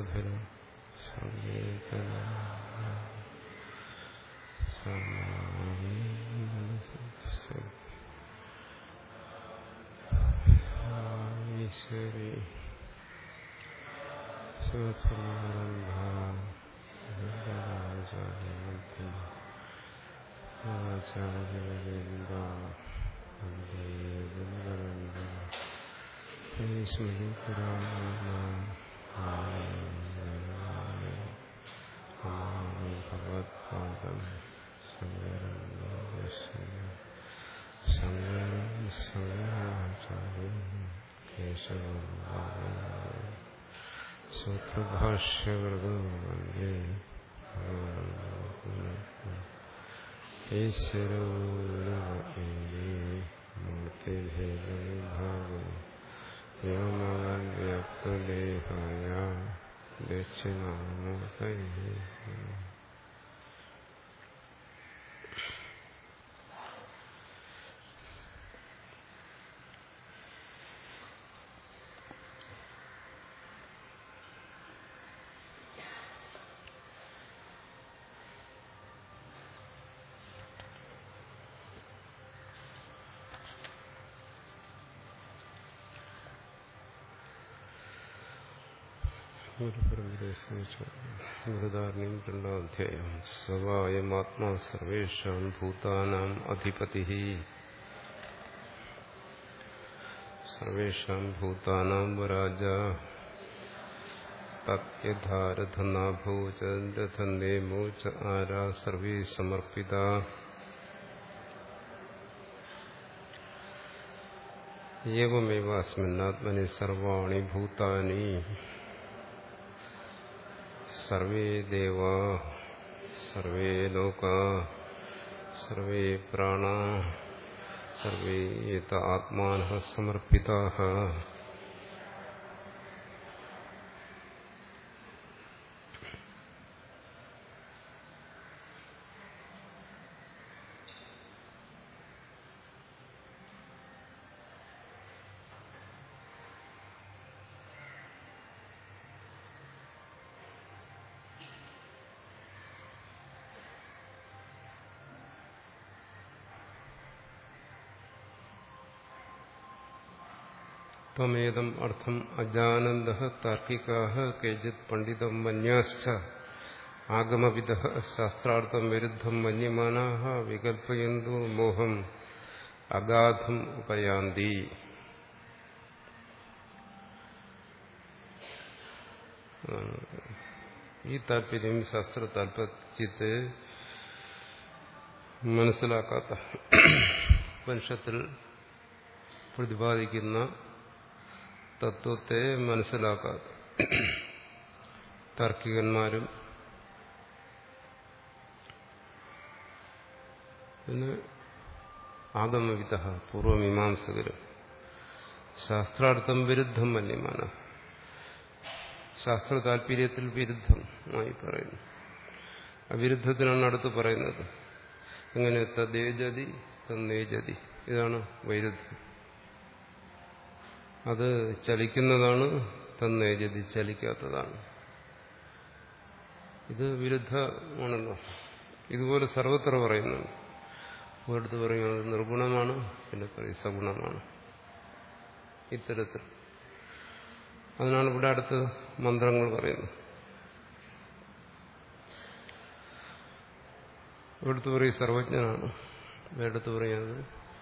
സഖിര സംഗീതന ഈശ്വരി സ്മൃതി ഭഗവത്പാദം സങ്കരം സങ്കരം സങ്കരാചാര്യം കേശവം സൂത്രഭാഷ്യകൃതം വന്ദേ ഈശ്വരൂർത്തിഭേദവിഭാഗം വ്യോമവ്യക്തദേഹായ ദക്ഷിണാമൂർത്തയേ ഗുരുധാരണയും രണ്ടാം അധ്യായം സവായമാത്മാ സർവേഷാം ഭൂതാനാം അധിപതി സർവേഷാം ഭൂതാനാം വരാജ തദ്യഥാരഥനാഭൂചരഥന്ദേമോ ച ആരാ സർവേ സമർപ്പിത ഏവമേവ അസ്മിന്നാത്മനി സർവാണി ഭൂതാനി സർവേ ദേവ സർവേ ലോക സർവേ പ്രാണ സർവേ ആത്മാന സമർപ്പിത ത്വമേതം അർത്ഥം അജാനന്ദ താർക്കികാ കേചിത് പണ്ഡിതം മന്യാശ്ച ആഗമവിദ ശാസ്ത്രാർത്ഥം വിരുദ്ധം മന്യമാനാ വികൽപ്പയന്തു മോഹം അഗാധം ഉപയാന്തി ഈ താല്പര്യം ശാസ്ത്ര താല്പര്യത്തെ മനസ്സിലാക്കാത്ത വംശത്തിൽ പ്രതിപാദിക്കുന്ന തത്വത്തെ മനസ്സിലാക്കാത്ത താർക്കികന്മാരും പിന്നെ ആഗമവിധ പൂർവമീമാംസകരും ശാസ്ത്രാർത്ഥം വിരുദ്ധം മന്യമാണ് ശാസ്ത്ര താല്പര്യത്തിൽ വിരുദ്ധമായി പറയുന്നു അവിരുദ്ധത്തിനാണ് അടുത്ത് പറയുന്നത് എങ്ങനെ തദ്ദേജതി തന്നേജതി ഇതാണ് വൈരുദ്ധ്യം അത് ചലിക്കുന്നതാണ് തന്നേജതി ചലിക്കാത്തതാണ് ഇത് വിരുദ്ധമാണല്ലോ ഇതുപോലെ സർവത്ര പറയുന്നുണ്ട് ഒരിടത്ത് പറയുന്നത് നിർഗുണമാണ് പിന്നെ പറയും സഗുണമാണ് ഇത്തരത്തിൽ അതിനാണ് ഇവിടെ അടുത്ത് മന്ത്രങ്ങൾ പറയുന്നത് ഇവിടുത്തെ പറയും സർവജ്ഞനാണ് വേറെടുത്ത് പറയുന്നത്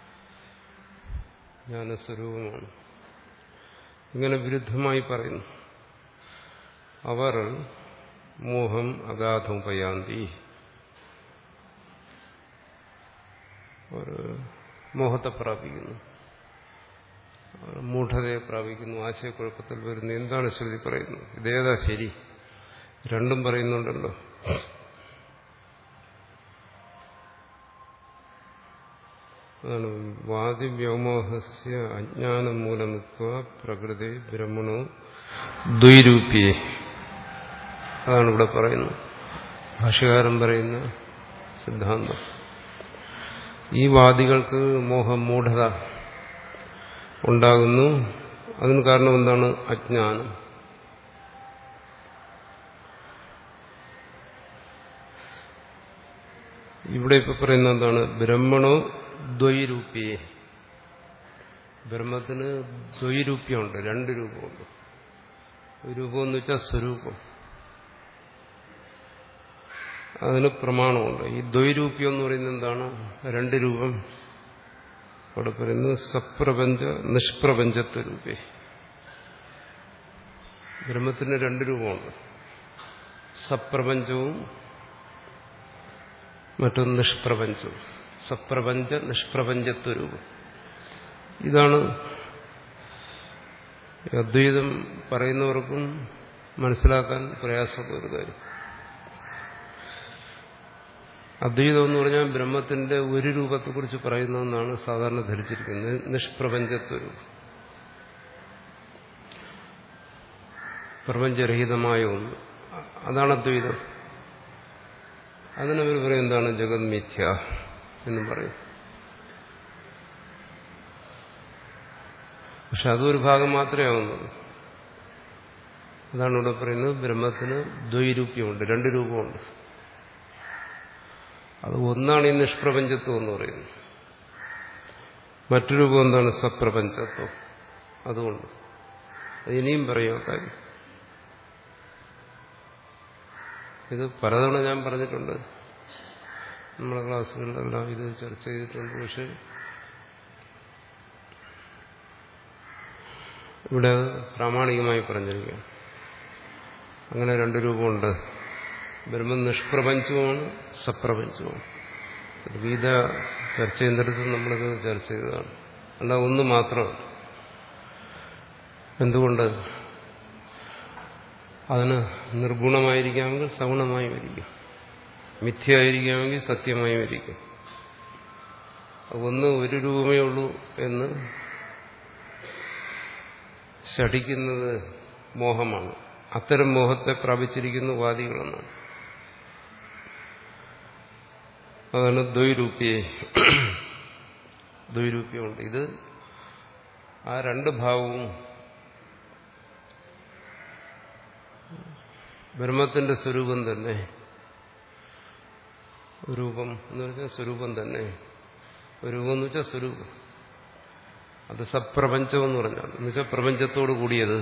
ജ്ഞാനസ്വരൂപമാണ് ഇങ്ങനെ വിരുദ്ധമായി പറയുന്നു അവർ മോഹം അഗാധം പയാന്തി അവർ മോഹത്തെ പ്രാപിക്കുന്നു അവർ മൂഢതയെ പ്രാപിക്കുന്നു ആശയക്കുഴപ്പത്തിൽ വരുന്നു എന്താണ് ശ്രുതി പറയുന്നത് ഇതേതാ ശരി രണ്ടും പറയുന്നുണ്ടല്ലോ അതാണ് വാദിവ്യോമോഹസ്യ അജ്ഞാനം മൂലമിത്വ പ്രകൃതി ബ്രഹ്മണോ ദ്വൈരൂപ്യേ അതാണ് ഇവിടെ പറയുന്നത് ഭാഷകാരൻ പറയുന്ന സിദ്ധാന്തം ഈ വാദികൾക്ക് മോഹം മൂഢത ഉണ്ടാകുന്നു അതിന് കാരണം എന്താണ് അജ്ഞാനം ഇവിടെ ഇപ്പൊ പറയുന്ന എന്താണ് ബ്രഹ്മണോ ദ്വൈരൂപ്യേ ബ്രഹ്മത്തിന് ദ്വൈരൂപ്യമുണ്ട് രണ്ട് രൂപമുണ്ട് രൂപം എന്ന് വെച്ചാൽ സ്വരൂപം അതിന് പ്രമാണമുണ്ട് ഈ ദ്വൈരൂപ്യം എന്ന് പറയുന്നത് എന്താണ് രണ്ട് രൂപം അവിടെ പറയുന്നത് സപ്രപഞ്ച നിഷ്പ്രപഞ്ചത്വ രൂപേ ബ്രഹ്മത്തിന് രണ്ട് രൂപമുണ്ട് സപ്രപഞ്ചവും മറ്റൊന്ന് നിഷ്പ്രപഞ്ചവും സപ്രപഞ്ച നിഷ്പ്രപഞ്ചത്വ രൂപം ഇതാണ് അദ്വൈതം പറയുന്നവർക്കും മനസ്സിലാക്കാൻ പ്രയാസമുള്ള ഒരു കാര്യം അദ്വൈതം എന്ന് പറഞ്ഞാൽ ബ്രഹ്മത്തിന്റെ ഒരു രൂപത്തെക്കുറിച്ച് പറയുന്നതെന്നാണ് സാധാരണ ധരിച്ചിരിക്കുന്നത് നിഷ്പ്രപഞ്ചത്വ രൂപം പ്രപഞ്ചരഹിതമായ ഒന്ന് അതാണ് അദ്വൈതം അതിനവർ പറയും എന്താണ് ജഗത് മിഥ്യ എന്നും പറയും പക്ഷെ അതൊരു ഭാഗം മാത്രമേ ആവുന്നുള്ളൂ അതാണ് ഇവിടെ പറയുന്നത് ബ്രഹ്മത്തിന് ദ്വൈരൂപ്യമുണ്ട് രണ്ട് രൂപമുണ്ട് അത് ഒന്നാണ് ഈ നിഷ്പ്രപഞ്ചത്വം എന്ന് പറയുന്നത് മറ്റു രൂപം എന്താണ് സപ്രപഞ്ചത്വം അതുകൊണ്ട് അത് ഇനിയും പറയുക കാര്യം ഇത് പലതവണ ഞാൻ പറഞ്ഞിട്ടുണ്ട് നമ്മുടെ ക്ലാസ്സുകളിലെല്ലാം ഇത് ചർച്ച ചെയ്തിട്ടുണ്ട് പക്ഷെ ഇവിടെ അത് പ്രാമാണികമായി പറഞ്ഞിരിക്കുകയാണ് അങ്ങനെ രണ്ട് രൂപമുണ്ട് ബ്രഹ്മം നിഷ്പ്രപഞ്ചവുമാണ് സപ്രപഞ്ചവുമാണ് ഗീത ചർച്ച ചെയ്യുന്നിടത്ത് നമ്മളിത് ചർച്ച ചെയ്തതാണ് അല്ല ഒന്ന് മാത്രമല്ല എന്തുകൊണ്ട് അതിന് നിർഗുണമായിരിക്കാമെങ്കിൽ സഗുണമായും ഇരിക്കും മിഥ്യയായിരിക്കാമെങ്കിൽ സത്യമായും ഇരിക്കും ഒന്ന് ഒരു രൂപമേ ഉള്ളൂ എന്ന് ശഠിക്കുന്നത് മോഹമാണ് അത്തരം മോഹത്തെ പ്രാപിച്ചിരിക്കുന്ന വാദികളെന്നാണ് അതാണ് ദ്വൈരൂപ്യേ ദ്വൈരൂപ്യമുണ്ട് ഇത് ആ രണ്ട് ഭാവവും ബ്രഹ്മത്തിന്റെ സ്വരൂപം തന്നെ രൂപം എന്ന് പറഞ്ഞാൽ സ്വരൂപം തന്നെ രൂപം എന്ന് വെച്ചാൽ സ്വരൂപം അത് സപ്രപഞ്ചം എന്ന് പറഞ്ഞാൽ എന്ന് വെച്ചാൽ പ്രപഞ്ചത്തോട് കൂടിയത്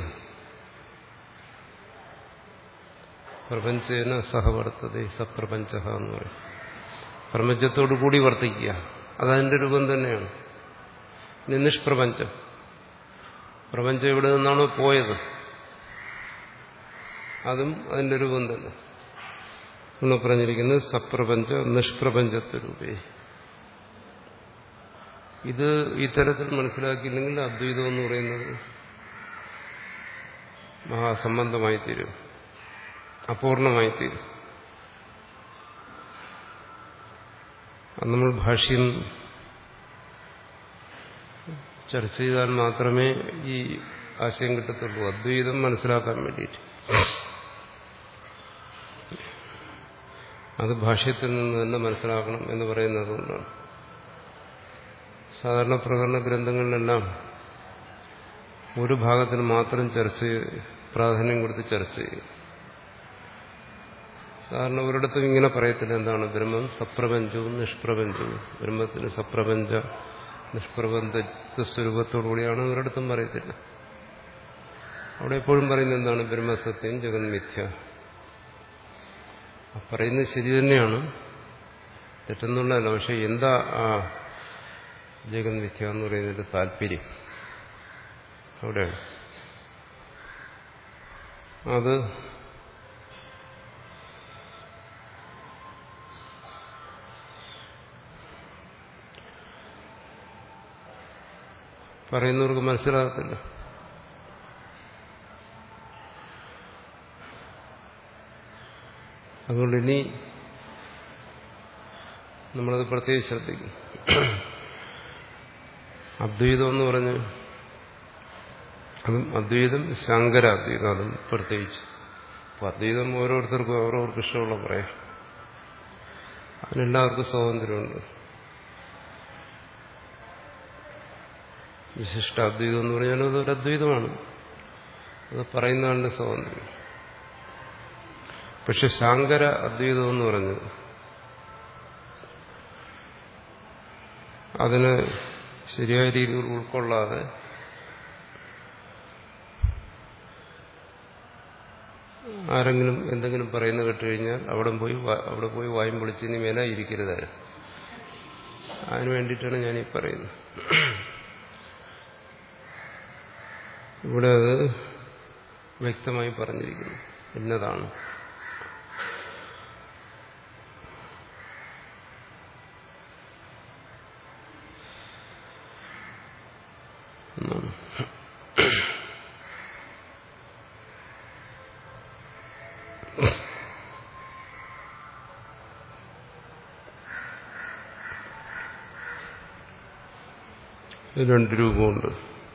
പ്രപഞ്ചേന സഹവർത്തത സപ്രപഞ്ച എന്ന് പറയും പ്രപഞ്ചത്തോടു കൂടി വർത്തിക്കുക അതതിന്റെ രൂപം തന്നെയാണ് ഇനി നിഷ്പ്രപഞ്ചം പ്രപഞ്ചം എവിടെ നിന്നാണോ പോയത് അതും അതിന്റെ രൂപം തന്നെ നമ്മൾ പറഞ്ഞിരിക്കുന്നത് സപ്രപഞ്ച നിഷ്പ്രപഞ്ചത്വ രൂപേ ഇത് ഇത്തരത്തിൽ മനസ്സിലാക്കിയില്ലെങ്കിൽ അദ്വൈതം എന്ന് പറയുന്നത് മഹാസംബന്ധമായി തീരും അപൂർണമായി തീരും നമ്മൾ ഭാഷ്യം ചർച്ച ചെയ്താൽ മാത്രമേ ഈ ആശയം കിട്ടത്തുള്ളൂ അദ്വൈതം മനസ്സിലാക്കാൻ വേണ്ടിയിട്ട് അത് ഭാഷ്യത്തിൽ നിന്ന് തന്നെ മനസ്സിലാക്കണം എന്ന് പറയുന്നത് കൊണ്ടാണ് സാധാരണ പ്രകടന ഗ്രന്ഥങ്ങളിലെല്ലാം ഒരു ഭാഗത്തിന് മാത്രം ചർച്ച പ്രാധാന്യം കൊടുത്ത് ചർച്ച ചെയ്യും സാധാരണ ഒരിടത്തും ഇങ്ങനെ പറയത്തില്ല എന്താണ് ബ്രഹ്മം സപ്രപഞ്ചവും നിഷ്പ്രപഞ്ചവും ബ്രഹ്മത്തിന് സപ്രപഞ്ച നിഷ്പ്രപഞ്ച സ്വരൂപത്തോടുകൂടിയാണ് ഒരിടത്തും പറയത്തില്ല അവിടെ എപ്പോഴും പറയുന്നത് എന്താണ് ബ്രഹ്മസത്യം ജഗന്മിഥ്യ പറയുന്നത് ശരി തന്നെയാണ് തെറ്റെന്നുള്ളതല്ല പക്ഷെ എന്താ ആ ജഗന്മിഥ്യ എന്ന് പറയുന്നതിന്റെ താല്പര്യം അവിടെയാണ് അത് പറയുന്നവർക്ക് മനസ്സിലാകത്തില്ല അതുകൊണ്ട് ഇനി നമ്മളത് പ്രത്യേകിച്ച് ശ്രദ്ധിക്കും അദ്വൈതം എന്ന് പറഞ്ഞ് അതും അദ്വൈതം ശങ്കര അദ്വൈതം അതും പ്രത്യേകിച്ച് അപ്പൊ അദ്വൈതം ഓരോരുത്തർക്കും ഓരോർക്ക് ഇഷ്ടമുള്ള പറയാം അതിനെല്ലാവർക്കും സ്വാതന്ത്ര്യമുണ്ട് വിശിഷ്ട അദ്വൈതം എന്ന് പറഞ്ഞാൽ അതൊരു അദ്വൈതമാണ് അത് പറയുന്നതാണ് സ്വാതന്ത്ര്യം പക്ഷെ ശാങ്കര അദ്വൈതം എന്ന് പറഞ്ഞത് അതിന് ശരിയായ രീതിയിൽ ഉൾക്കൊള്ളാതെ ആരെങ്കിലും എന്തെങ്കിലും പറയുന്നത് കേട്ട് കഴിഞ്ഞാൽ അവിടെ പോയി അവിടെ പോയി വായും പൊളിച്ചതിന് മേലെ ഇരിക്കരുത് അതിനു വേണ്ടിയിട്ടാണ് ഞാൻ ഈ പറയുന്നത് ഇവിടെ അത് വ്യക്തമായി പറഞ്ഞിരിക്കുന്നു ഇന്നതാണ് എന്നാണ് രണ്ട് രൂപമുണ്ട്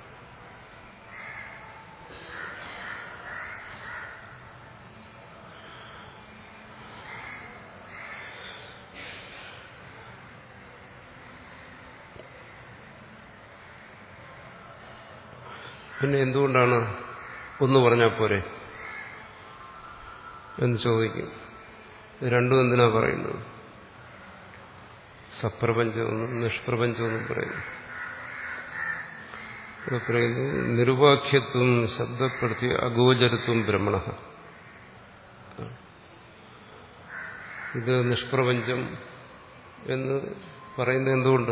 പിന്നെ എന്തുകൊണ്ടാണ് ഒന്ന് പറഞ്ഞാൽ പോരെ എന്ന് ചോദിക്കും ഇത് രണ്ടും എന്തിനാ പറയുന്നത് സപ്രപഞ്ചമെന്നും നിഷ്പ്രപഞ്ചമെന്നും പറയുന്നു ഇവിടെ പറയുന്നു നിരുപാഖ്യത്വം ശബ്ദപ്പെടുത്തിയ അഗോചരത്വം ബ്രഹ്മണ ഇത് നിഷ്പ്രപഞ്ചം എന്ന് പറയുന്നത് എന്തുകൊണ്ട്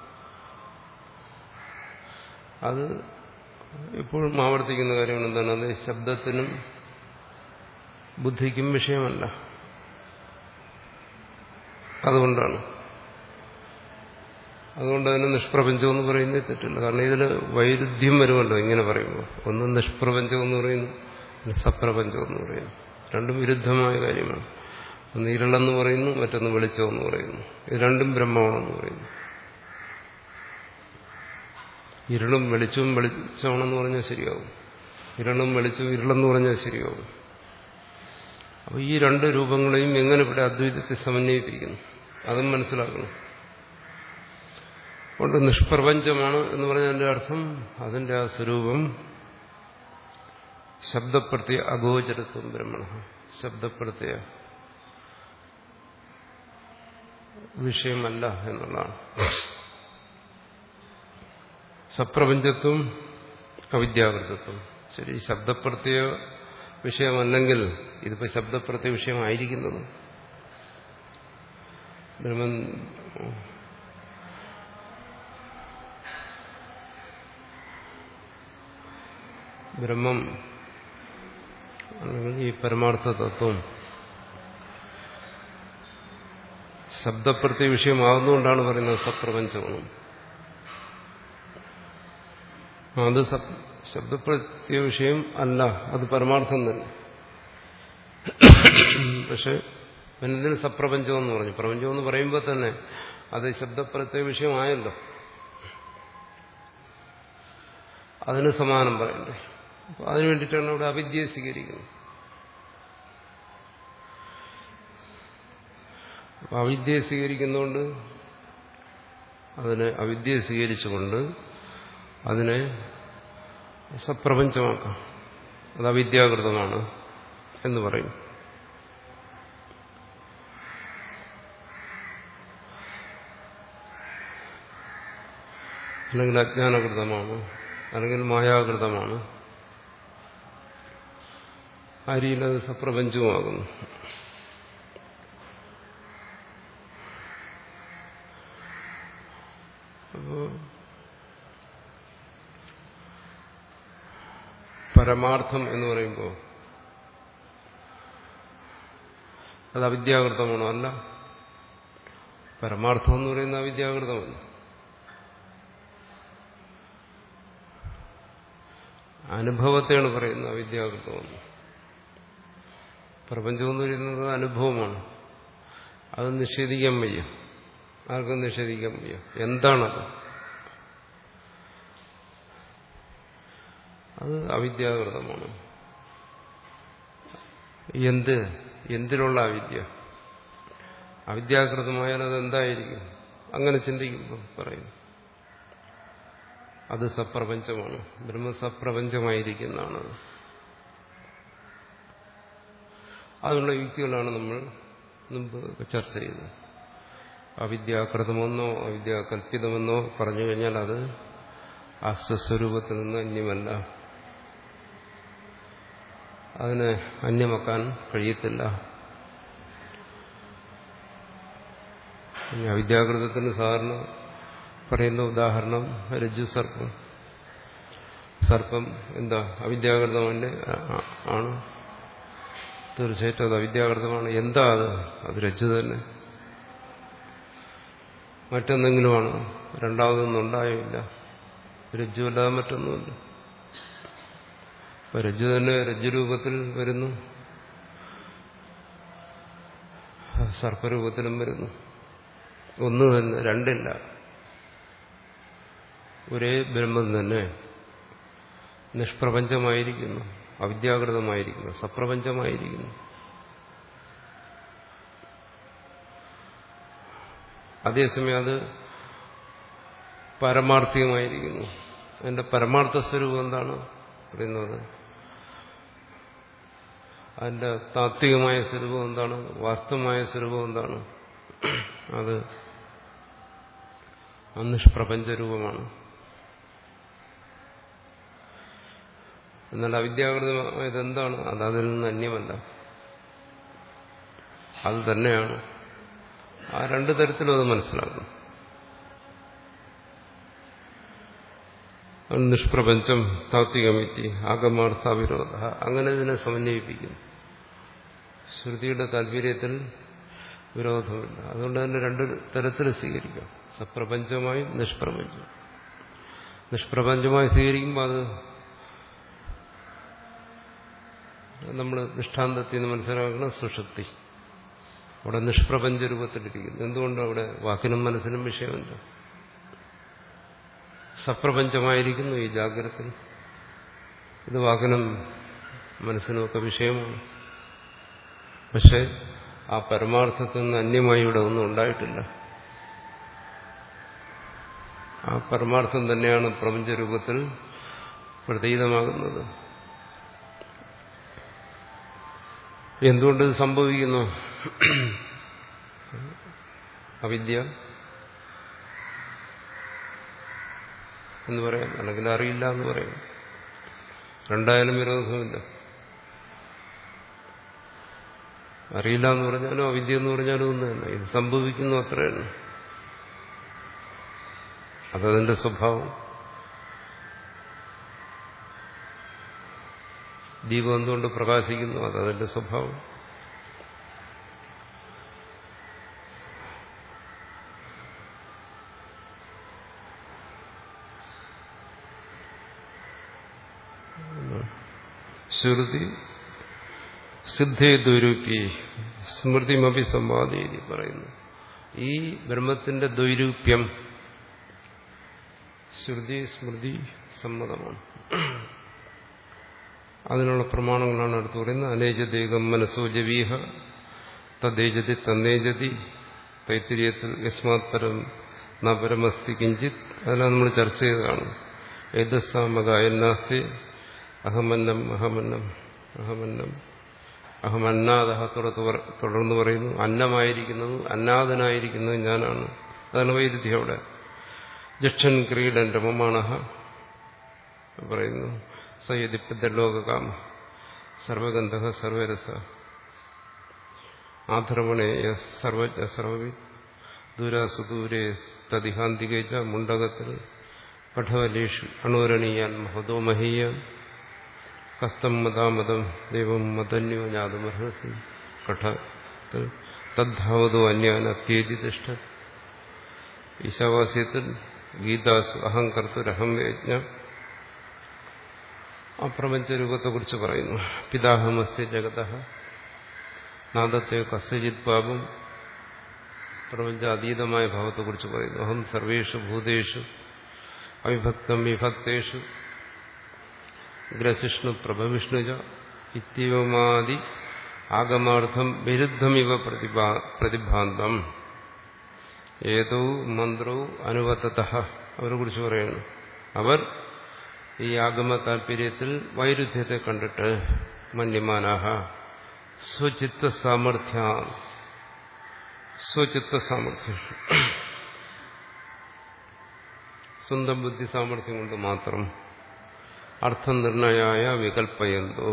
അത് എപ്പോഴും ആവർത്തിക്കുന്ന കാര്യമാണ് എന്താണ് അത് ശബ്ദത്തിനും ബുദ്ധിക്കും വിഷയമല്ല അതുകൊണ്ടാണ് അതുകൊണ്ട് തന്നെ നിഷ്പ്രപഞ്ചം എന്ന് പറയുന്നത് തെറ്റില്ല കാരണം ഇതിൽ വൈരുദ്ധ്യം വരുമല്ലോ ഇങ്ങനെ പറയുമ്പോൾ ഒന്ന് നിഷ്പ്രപഞ്ചം എന്ന് പറയുന്നു പിന്നെ സപ്രപഞ്ചം എന്ന് പറയുന്നു രണ്ടും വിരുദ്ധമായ കാര്യമാണ് ഒന്ന് ഇരുളെന്ന് പറയുന്നു മറ്റൊന്ന് വെളിച്ചം എന്ന് പറയുന്നു ഇത് രണ്ടും ബ്രഹ്മമാണെന്ന് പറയുന്നു ഇരുളും വെളിച്ചവും വെളിച്ചമാണെന്ന് പറഞ്ഞാൽ ശരിയാവും ഇരുളും വെളിച്ചവും ഇരുളെന്ന് പറഞ്ഞാൽ ശരിയാവും അപ്പോൾ ഈ രണ്ട് രൂപങ്ങളെയും എങ്ങനെ ഇവിടെ അദ്വൈതത്തെ സമന്വയിപ്പിക്കുന്നു അതും മനസ്സിലാക്കണം അതുകൊണ്ട് നിഷ്പ്രപഞ്ചമാണ് എന്ന് പറഞ്ഞതിന്റെ അർത്ഥം അതിന്റെ ആ സ്വരൂപം ശബ്ദപ്പെടുത്തിയ അഗോചരത്വം ബ്രഹ്മണ ശബ്ദപ്പെടുത്തിയ വിഷയമല്ല എന്നുള്ളതാണ് സപ്രപഞ്ചത്വം അവിദ്യാകൃതത്വം ശരി ശബ്ദപ്പെടുത്തിയ വിഷയമല്ലെങ്കിൽ ഇതിപ്പോ ശബ്ദപ്പെടുത്തിയ വിഷയമായിരിക്കുന്നത് ബ്രഹ്മൻ ബ്രഹ്മം അല്ലെങ്കിൽ ഈ പരമാർത്ഥ തത്വം ശബ്ദപ്പെടുത്തിയ വിഷയമാകുന്നുകൊണ്ടാണ് പറയുന്നത് സപ്രപഞ്ചമെന്നും അത് ശബ്ദപ്പെടുത്തിയ വിഷയം അല്ല അത് പരമാർത്ഥം തന്നെ പക്ഷെ പിന്നതിന് സപ്രപഞ്ചം എന്ന് പറഞ്ഞു പ്രപഞ്ചം എന്ന് പറയുമ്പോൾ തന്നെ അത് ശബ്ദപ്രത്യ വിഷയമായല്ലോ അതിന് സമാനം പറയണ്ടേ അപ്പൊ അതിനു വേണ്ടിയിട്ടാണ് അവിടെ അവിദ്യയെ സ്വീകരിക്കുന്നത് അപ്പൊ അവിദ്യയെ സ്വീകരിക്കുന്നതുകൊണ്ട് അതിനെ അവിദ്യയെ സ്വീകരിച്ചുകൊണ്ട് അതിനെ സപ്രപഞ്ചമാക്കാം അത് അവിദ്യാകൃതമാണ് എന്ന് പറയും അല്ലെങ്കിൽ അജ്ഞാനകൃതമാണ് അല്ലെങ്കിൽ മായാകൃതമാണ് ആ രീതിയിൽ അത് സപ്രപഞ്ചവുമാകുന്നു അപ്പോ പരമാർത്ഥം എന്ന് പറയുമ്പോൾ അത് അവിദ്യാകൃതമാണോ അല്ല പരമാർത്ഥം എന്ന് പറയുന്ന അവിദ്യാകൃതമല്ല അനുഭവത്തെയാണ് പറയുന്നത് അവിദ്യാകൃതമെന്ന് പ്രപഞ്ചം എന്ന് പറയുന്നത് അനുഭവമാണ് അത് നിഷേധിക്കാൻ വയ്യ ആർക്കും നിഷേധിക്കാൻ വയ്യ എന്താണത് അത് അവിദ്യാകൃതമാണ് എന്ത് എന്തിലുള്ള അവിദ്യ അവിദ്യാകൃതമായാൽ അത് എന്തായിരിക്കും അങ്ങനെ ചിന്തിക്കുമ്പോൾ പറയുന്നു അത് സപ്രപഞ്ചമാണ് ബ്രഹ്മസപ്രപഞ്ചമായിരിക്കുന്നതാണ് അതിനുള്ള യുക്തികളാണ് നമ്മൾ മുമ്പ് ചർച്ച ചെയ്തത് അവിദ്യാകൃതമെന്നോ അവിദ്യാകൽപ്പിതമെന്നോ പറഞ്ഞു കഴിഞ്ഞാൽ അത് ആ സ്വസ്വരൂപത്തിൽ നിന്ന് അന്യമല്ല അതിനെ അന്യമാക്കാൻ കഴിയത്തില്ല അവിദ്യാകൃതത്തിന് സാധാരണ പറയുന്ന ഉദാഹരണം രജ്ജു സർപ്പം സർപ്പം എന്താ അവിദ്യാകൃതമല്ലേ ആണ് തീർച്ചയായിട്ടും അത് അവിദ്യാകൃതമാണ് എന്താ അത് അത് രജ്ജു തന്നെ മറ്റെന്തെങ്കിലുമാണ് രണ്ടാമതൊന്നും ഉണ്ടായില്ല രജ്ജുവല്ലാതെ മറ്റൊന്നുമില്ല അപ്പൊ രജ്ജു തന്നെ രജ്ജുരൂപത്തിൽ വരുന്നു സർപ്പരൂപത്തിലും വരുന്നു ഒന്ന് തന്നെ രണ്ടില്ല ഒരേ ബ്രഹ്മം തന്നെ നിഷ്പ്രപഞ്ചമായിരിക്കുന്നു അവിദ്യാകൃതമായിരിക്കുന്നു സപ്രപഞ്ചമായിരിക്കുന്നു അതേസമയം അത് പരമാർത്ഥികമായിരിക്കുന്നു അതിന്റെ പരമാർത്ഥ സ്വരൂപം എന്താണ് പറയുന്നത് അതിന്റെ താത്വികമായ സ്വരൂപം എന്താണ് വാസ്തവമായ സ്വരൂപം എന്താണ് അത് അനിഷ്പ്രപഞ്ച രൂപമാണ് എന്നാൽ അവിദ്യാകൃതമായത് എന്താണ് അത് അതിൽ നിന്ന് അന്യമല്ല അത് തന്നെയാണ് ആ രണ്ടു തരത്തിലും അത് മനസ്സിലാക്കണം നിഷ്പ്രപഞ്ചം താത്വികമിറ്റി ആഗമാർത്ഥ വിരോധ അങ്ങനെ ഇതിനെ സമന്വയിപ്പിക്കുന്നു ശ്രുതിയുടെ താല്പര്യത്തിൽ വിരോധമില്ല അതുകൊണ്ട് തന്നെ രണ്ട് തരത്തിൽ സ്വീകരിക്കാം സപ്രപഞ്ചമായും നിഷ്പ്രപഞ്ചം നിഷ്പ്രപഞ്ചമായി സ്വീകരിക്കുമ്പോൾ അത് നമ്മൾ ദൃഷ്ടാന്തത്തിൽ നിന്ന് മനസ്സിലാക്കുന്ന സുഷുപ്തി അവിടെ നിഷ്പ്രപഞ്ച രൂപത്തിലിരിക്കുന്നു എന്തുകൊണ്ട് അവിടെ വാക്കിനും മനസ്സിനും വിഷയമില്ല സപ്രപഞ്ചമായിരിക്കുന്നു ഈ ജാഗ്രത ഇത് വാക്കിനും മനസ്സിനുമൊക്കെ വിഷയമാണ് പക്ഷെ ആ പരമാർത്ഥത്തിൽ നിന്ന് അന്യമായി ഇവിടെ ഒന്നും ഉണ്ടായിട്ടില്ല ആ പരമാർത്ഥം തന്നെയാണ് പ്രപഞ്ചരൂപത്തിൽ പ്രതീതമാകുന്നത് എന്തുകൊണ്ട് ഇത് സംഭവിക്കുന്നു അവിദ്യ എന്ന് പറയാം അല്ലെങ്കിൽ അറിയില്ല എന്ന് പറയാം രണ്ടായാലും വിരോധമില്ല അറിയില്ല എന്ന് പറഞ്ഞാലും അവിദ്യ എന്ന് പറഞ്ഞാലും ഒന്ന് തന്നെ ഇത് സംഭവിക്കുന്നു അത്രയാണ് അതതിന്റെ സ്വഭാവം ദീപം എന്തുകൊണ്ട് പ്രകാശിക്കുന്നു അതതിന്റെ സ്വഭാവം ശ്രുതി സിദ്ധേ ദൈരൂപ്യ സ്മൃതിമപി സംവാദീതി പറയുന്നു ഈ ബ്രഹ്മത്തിന്റെ ദൈരൂപ്യം ശ്രുതി സ്മൃതി സമ്മതമാണ് അതിനുള്ള പ്രമാണങ്ങളാണ് അടുത്ത് പറയുന്നത് അനേജതേകം മനസ്സോ ജവീഹ തദ്ദേജതി തന്നേജതി തൈത്തിരിയത്തിൽ യസ്മാത് പരം ന പരമസ്തി കിഞ്ചിത് അതെല്ലാം നമ്മൾ ചർച്ച ചെയ്തതാണ് ഏതസ്സാമകായനാസ്തി അഹമന്നം അഹമന്നം അഹമന്നം അഹമന്നാദ തുടർന്ന് പറയുന്നു അന്നമായിരിക്കുന്നത് അന്നാഥനായിരിക്കുന്നത് ഞാനാണ് അതാണ് വൈരുദ്ധ്യം അവിടെ ജക്ഷൻ ക്രീഡൻ രമമാണഹ പറയുന്നു സയദിപ്പലോകാമ സർവഗന്ധ സർവരസ ആധർവണേയ സർവജ്ഞ സർവവി ദൂരാസുദൂരേ തദിഹാന്തികേച്ച മുണ്ടകത്തിൽ പഠവലേഷു അണുരണീയാൻ മഹതോ മഹീയാൻ കസ്തം മതാമതം ദൈവം മതന്യോ ജ്ഞാതമർഹസി കഠത്തിൽ തദ്ധാവതോ അന്യാൻ അത്യേജി തിഷ്ഠ ഈശാവാസ്യത്തിൽ ഗീതാസു അഹങ്കർത്തുരഹം യജ്ഞ അപ്രപഞ്ച രൂപത്തെക്കുറിച്ച് പറയുന്നു പിതാഹമസ്യ ജഗത നാദത്തെ കസ്യജിത് പാപം പ്രപഞ്ച അതീതമായ ഭാവത്തെക്കുറിച്ച് പറയുന്നു അഹം സർവേഷു ഭൂതേഷു അവിഭക്തം വിഭക്തേഷു ഗ്രസിഷ്ണു പ്രഭവിഷ്ണുജ ഇത്യവമാതി ആഗമാർത്ഥം വിരുദ്ധമിവ പ്രതിഭാന്തം ഏതോ മന്ത്രവും അനുവത്തത അവരെ കുറിച്ച് പറയുന്നു അവർ ഈ ആഗമ താല്പര്യത്തിൽ വൈരുദ്ധ്യത്തെ കണ്ടിട്ട് മന്യമാനാഹ സ്വചിത്ത സാമർഥ്യ സ്വചിത്ത സാമർഥ്യം സ്വന്തം ബുദ്ധി സാമർഥ്യം കൊണ്ട് മാത്രം അർത്ഥനിർണയായ വികൽപ്പയന്തോ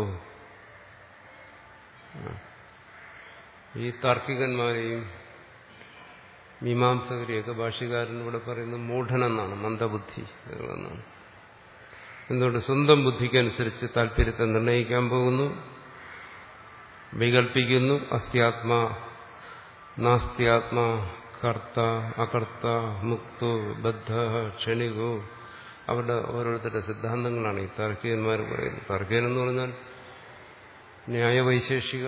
ഈ താർക്കികന്മാരെയും മീമാംസകരെയൊക്കെ ഭാഷ്യകാരൻ ഇവിടെ പറയുന്നത് മൂഢനെന്നാണ് മന്ദബുദ്ധി എന്നാണ് എന്തുകൊണ്ട് സ്വന്തം ബുദ്ധിക്കനുസരിച്ച് താല്പര്യത്തെ നിർണയിക്കാൻ പോകുന്നു വികൽപ്പിക്കുന്നു അസ്ത്യാത്മാ നാസ്ത്യാത്മാ കർത്ത അകർത്ത മുക്തോ ബദ്ധ ക്ഷണികോ അവരുടെ ഓരോരുത്തരുടെ സിദ്ധാന്തങ്ങളാണ് ഈ താർക്കികന്മാർ പറയുന്നത് താർക്കികൻ എന്ന് പറഞ്ഞാൽ ന്യായവൈശേഷിക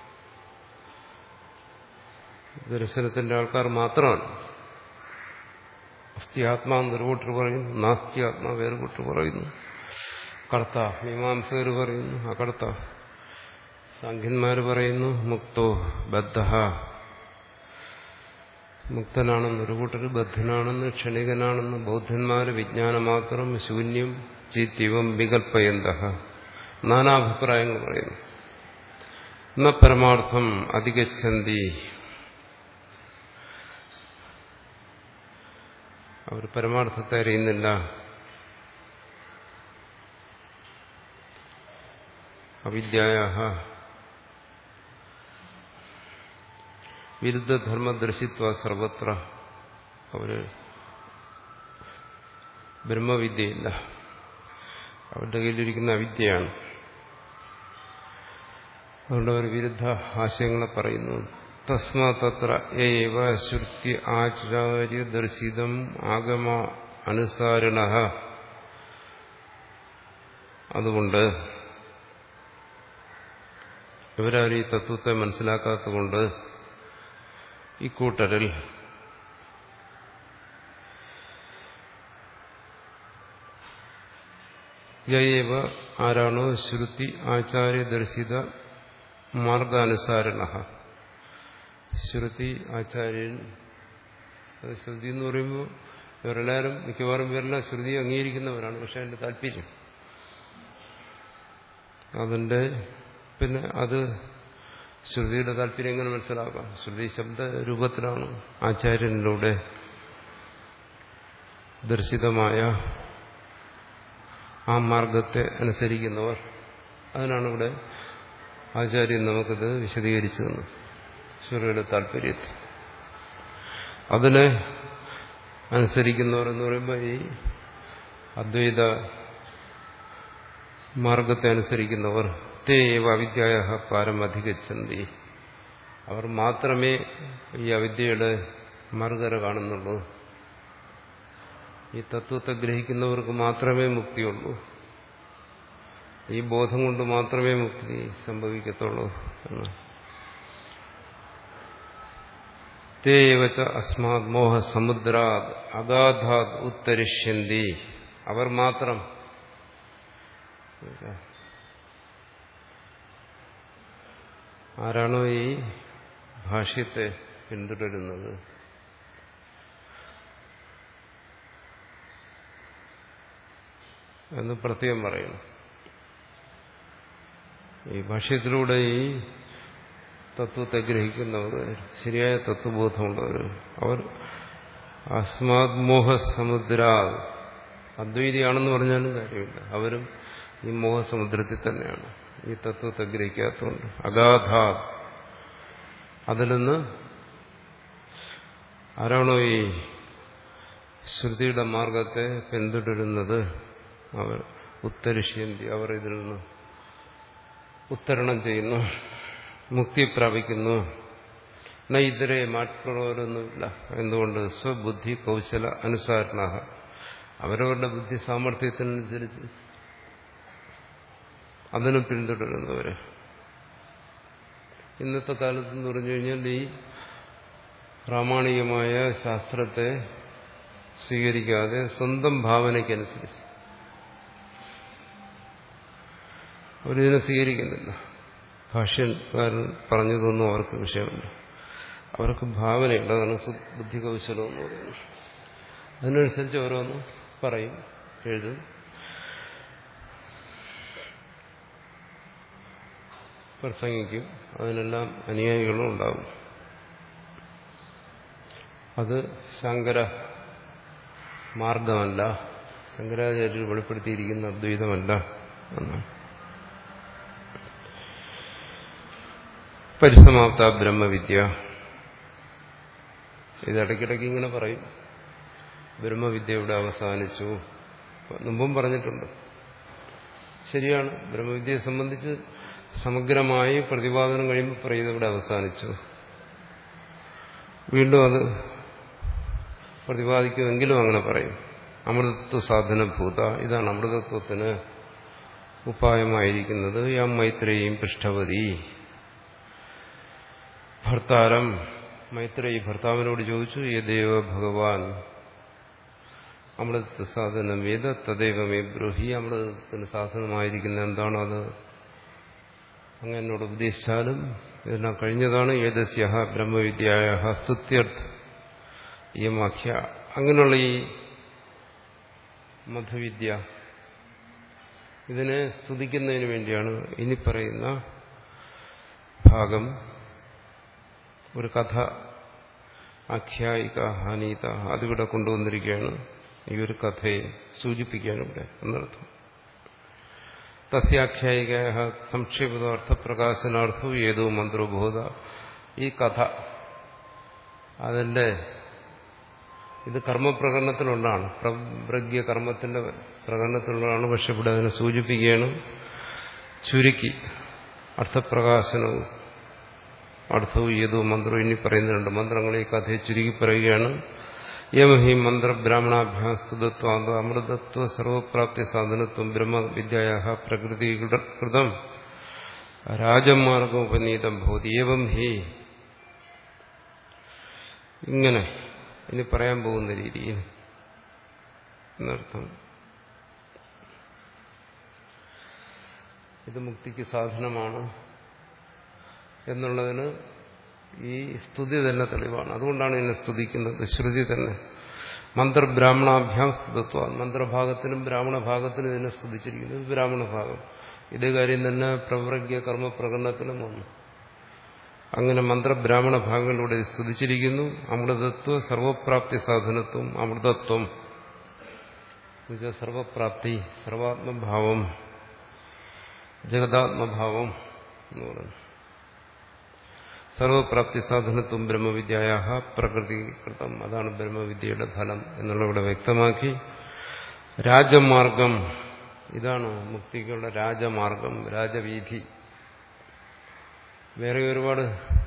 ദർശനത്തിന്റെ ആൾക്കാർ മാത്രമാണ് അസ്ഥിയാത്മാ ഒരു കൂട്ടർ പറയുന്നു നാസ്തിയാത്മാ വേറെ കൂട്ടർ പറയുന്നു കർത്ത മീമാംസകർ പറയുന്നു അകർത്ത സാഖ്യന്മാർ പറയുന്നു മുക്തോ ബദ്ധ മുക്തനാണെന്ന് ഒരു കൂട്ടർ ബദ്ധനാണെന്ന് ക്ഷണികനാണെന്ന് ബൗദ്ധന്മാര് വിജ്ഞാനം മാത്രം ശൂന്യം ചിത്യവം വികൽപ്പയന്ത നാനാഭിപ്രായങ്ങൾ പറയുന്നു എന്ന പരമാർത്ഥം അധികച്ചന്തി അവർ പരമാർത്ഥത്തെ അറിയുന്നില്ല അവിദ്യായ വിരുദ്ധധർമ്മദർശിത്വ സർവത്ര അവര് ബ്രഹ്മവിദ്യയില്ല അവരുടെ കയ്യിലിരിക്കുന്ന അവിദ്യയാണ് അതുകൊണ്ട് അവർ വിരുദ്ധ ആശയങ്ങളെ പറയുന്നു തസ്മാ തത്ര ഏവ ശ്രുതി ആചാര്യദർശിതം ആഗമ അനുസാരിണ അതുകൊണ്ട് ഇവരാരും ഈ തത്വത്തെ മനസ്സിലാക്കാത്തതുകൊണ്ട് ഇക്കൂട്ടരിൽ യവ ആരാണോ ശ്രുതി ആചാര്യദർശിത മാർഗാനുസാരണ ശ്രുതി ആചാര്യൻ അത് ശ്രുതി എന്ന് പറയുമ്പോൾ ഇവരെല്ലാവരും മിക്കവാറും ഇവരെല്ലാം ശ്രുതി അംഗീകരിക്കുന്നവരാണ് പക്ഷെ അതിന്റെ താല്പര്യം അതിന്റെ പിന്നെ അത് ശ്രുതിയുടെ താല്പര്യം എങ്ങനെ മനസ്സിലാക്കാം ശ്രുതി ശബ്ദ രൂപത്തിലാണ് ആചാര്യനിലൂടെ ദർശിതമായ ആ മാർഗത്തെ അനുസരിക്കുന്നവർ അതിനാണ് ഇവിടെ ആചാര്യൻ നമുക്കിത് വിശദീകരിച്ചു തന്നു ശ്രുതിയുടെ താല്പര്യത്തെ അതിനെ അനുസരിക്കുന്നവർ എന്ന് പറയുമ്പോൾ ഈ അദ്വൈത മാർഗത്തെ അനുസരിക്കുന്നവർ തേവ അവിദ്യായ പാരമധികച്ചന്തി അവർ മാത്രമേ ഈ അവിദ്യയുടെ മറുകര കാണുന്നുള്ളൂ ഈ തത്വത്തെ ഗ്രഹിക്കുന്നവർക്ക് മാത്രമേ മുക്തിയുള്ളൂ ഈ ബോധം കൊണ്ട് മാത്രമേ മുക്തി സംഭവിക്കത്തുള്ളൂ എന്ന് തേവച്ച അസ്മാത് മോഹ സമുദ്രാത് അഗാധാത് ഉത്തരിഷ്യന്തി അവർ മാത്രം ആരാണോ ഈ ഭാഷ്യത്തെ പിന്തുടരുന്നത് എന്ന് പ്രത്യേകം പറയുന്നു ഈ ഭാഷ്യത്തിലൂടെ ഈ തത്വത്തെ ഗ്രഹിക്കുന്നവർ ശരിയായ തത്വബോധമുള്ളവർ അവർ അസ്മാത് മോഹസമുദ്ര അദ്വൈതിയാണെന്ന് പറഞ്ഞാലും കാര്യമില്ല അവരും ഈ മോഹസമുദ്രത്തിൽ തന്നെയാണ് ഈ തത്വത്തെ ഗ്രഹിക്കാത്തതുകൊണ്ട് അഗാധാ അതിൽ നിന്ന് ആരാണോ ഈ ശ്രുതിയുടെ മാർഗത്തെ പിന്തുടരുന്നത് അവർ ഉത്തരിഷ്യന്തി അവർ ഇതിൽ നിന്ന് ഉത്തരണം ചെയ്യുന്നു മുക്തി പ്രാപിക്കുന്നു ന ഇതരെ മാറ്റുള്ളവരൊന്നുമില്ല എന്തുകൊണ്ട് സ്വബുദ്ധി കൗശല അനുസാരണ അവരവരുടെ ബുദ്ധി സാമർഥ്യത്തിനനുസരിച്ച് അതിനെ പിന്തുടരുന്നവര് ഇന്നത്തെ കാലത്ത് എന്ന് പറഞ്ഞു കഴിഞ്ഞാൽ ഈ പ്രാമാണികമായ ശാസ്ത്രത്തെ സ്വീകരിക്കാതെ സ്വന്തം ഭാവനയ്ക്കനുസരിച്ച് അവരിതിനെ സ്വീകരിക്കുന്നില്ല ഭാഷ്യക്കാരൻ പറഞ്ഞതൊന്നും അവർക്ക് വിഷയമില്ല അവർക്ക് ഭാവനയുണ്ട് അതാണ് ബുദ്ധി കൗശലം എന്ന് പറയുന്നത് അതിനനുസരിച്ച് ഓരോന്നും പറയും എഴുതും പ്രസംഗിക്കും അതിനെല്ലാം അനുയായികളും ഉണ്ടാവും അത് ശങ്കര മാർഗമല്ല ശങ്കരാചാര്യർ വെളിപ്പെടുത്തിയിരിക്കുന്ന അദ്വൈതമല്ല എന്നാണ് പരിസമാപ്ത ബ്രഹ്മവിദ്യ ഇത് ഇടയ്ക്കിടയ്ക്ക് ഇങ്ങനെ പറയും ബ്രഹ്മവിദ്യ ഇവിടെ അവസാനിച്ചു മുമ്പും പറഞ്ഞിട്ടുണ്ട് ശരിയാണ് ബ്രഹ്മവിദ്യയെ സംബന്ധിച്ച് സമഗ്രമായി പ്രതിപാദനം കഴിയുമ്പോൾ പറയുന്നത് ഇവിടെ അവസാനിച്ചു വീണ്ടും അത് പ്രതിപാദിക്കുമെങ്കിലും അങ്ങനെ പറയും അമൃതത്വ സാധനഭൂത ഇതാണ് അമൃതത്വത്തിന് ഉപായമായിരിക്കുന്നത് യം മൈത്രേയും പൃഷ്ഠവതി ഭർത്താരം മൈത്രേയി ഭർത്താവിനോട് ചോദിച്ചു യദേവ ഭഗവാൻ അമൃതത്വ സാധനം വേദ തദൈവമേ ബ്രൂഹി അമൃതത്തിന് സാധനമായിരിക്കുന്ന എന്താണോ അത് അങ്ങ് എന്നോട് ഉപദേശിച്ചാലും ഇതെല്ലാം കഴിഞ്ഞതാണ് ഏതസ്യ ബ്രഹ്മവിദ്യയായ സ്തുത്യർത്ഥ യമാഖ്യ അങ്ങനെയുള്ള ഈ മധുവിദ്യ ഇതിനെ സ്തുതിക്കുന്നതിന് വേണ്ടിയാണ് ഇനി പറയുന്ന ഭാഗം ഒരു കഥ ആഖ്യായിക ഹനീത അതിവിടെ കൊണ്ടുവന്നിരിക്കുകയാണ് ഈ ഒരു കഥയെ സൂചിപ്പിക്കാനിവിടെ എന്നർത്ഥം തസ്യാഖ്യായിക സംക്ഷേപിതാർത്ഥപ്രകാശനാർത്ഥവും ഏതോ മന്ത്രബോധ ഈ കഥ അതിൻ്റെ ഇത് കർമ്മപ്രകടനത്തിലുള്ളതാണ് പ്രജ്ഞ കർമ്മത്തിന്റെ പ്രകടനത്തിലുള്ളതാണ് പക്ഷെ ഇവിടെ അതിനെ സൂചിപ്പിക്കുകയാണ് ചുരുക്കി അർത്ഥപ്രകാശനവും അർത്ഥവും ഏതോ മന്ത്രവും ഇനി പറയുന്നുണ്ട് മന്ത്രങ്ങളെ ഈ കഥയെ ചുരുക്കി പറയുകയാണ് യമഹി മന്ത്രബ്രാഹ്മണാഭ്യാസ്തുതത്വ അമൃതത്വ സർവപ്രാപ്തി സാധനത്വം ബ്രഹ്മവിദ്യയ പ്രകൃതി കൃതം രാജമാർഗോപനീതം ഭൂതി ഏവം ഹി ഇങ്ങനെ ഇനി പറയാൻ പോകുന്ന രീതിയിൽ എന്നർത്ഥം ഇത് മുക്തിക്ക് സാധനമാണ് എന്നുള്ളതിന് ഈ സ്തുതി തന്നെ തെളിവാണ് അതുകൊണ്ടാണ് ഇതിനെ സ്തുതിക്കുന്നത് ശ്രുതി തന്നെ മന്ത്രബ്രാഹ്മണാഭ്യാം സ്തുതത്വ മന്ത്രഭാഗത്തിനും ബ്രാഹ്മണ ഭാഗത്തിനും ഇതിനെ സ്തുതിച്ചിരിക്കുന്നത് ബ്രാഹ്മണ ഭാഗം ഇതേ കാര്യം തന്നെ പ്രവ്രജ്ഞ കർമ്മ പ്രകടനത്തിലും വന്നു അങ്ങനെ മന്ത്രബ്രാഹ്മണ ഭാഗങ്ങളിലൂടെ സ്തുതിച്ചിരിക്കുന്നു അമൃതത്വ സർവപ്രാപ്തി സാധനത്വം അമൃതത്വം സർവപ്രാപ്തി സർവാത്മഭാവം ജഗതാത്മഭാവം എന്ന് പറയുന്നു സർവപ്രാപ്തി സാധനത്വം ബ്രഹ്മവിദ്യയ പ്രകൃതികൃതം അതാണ് ബ്രഹ്മവിദ്യയുടെ ഫലം എന്നുള്ള ഇവിടെ വ്യക്തമാക്കി രാജമാർഗം ഇതാണ് മുക്തിക്കുള്ള രാജമാർഗം രാജവീഥി വേറെ ഒരുപാട്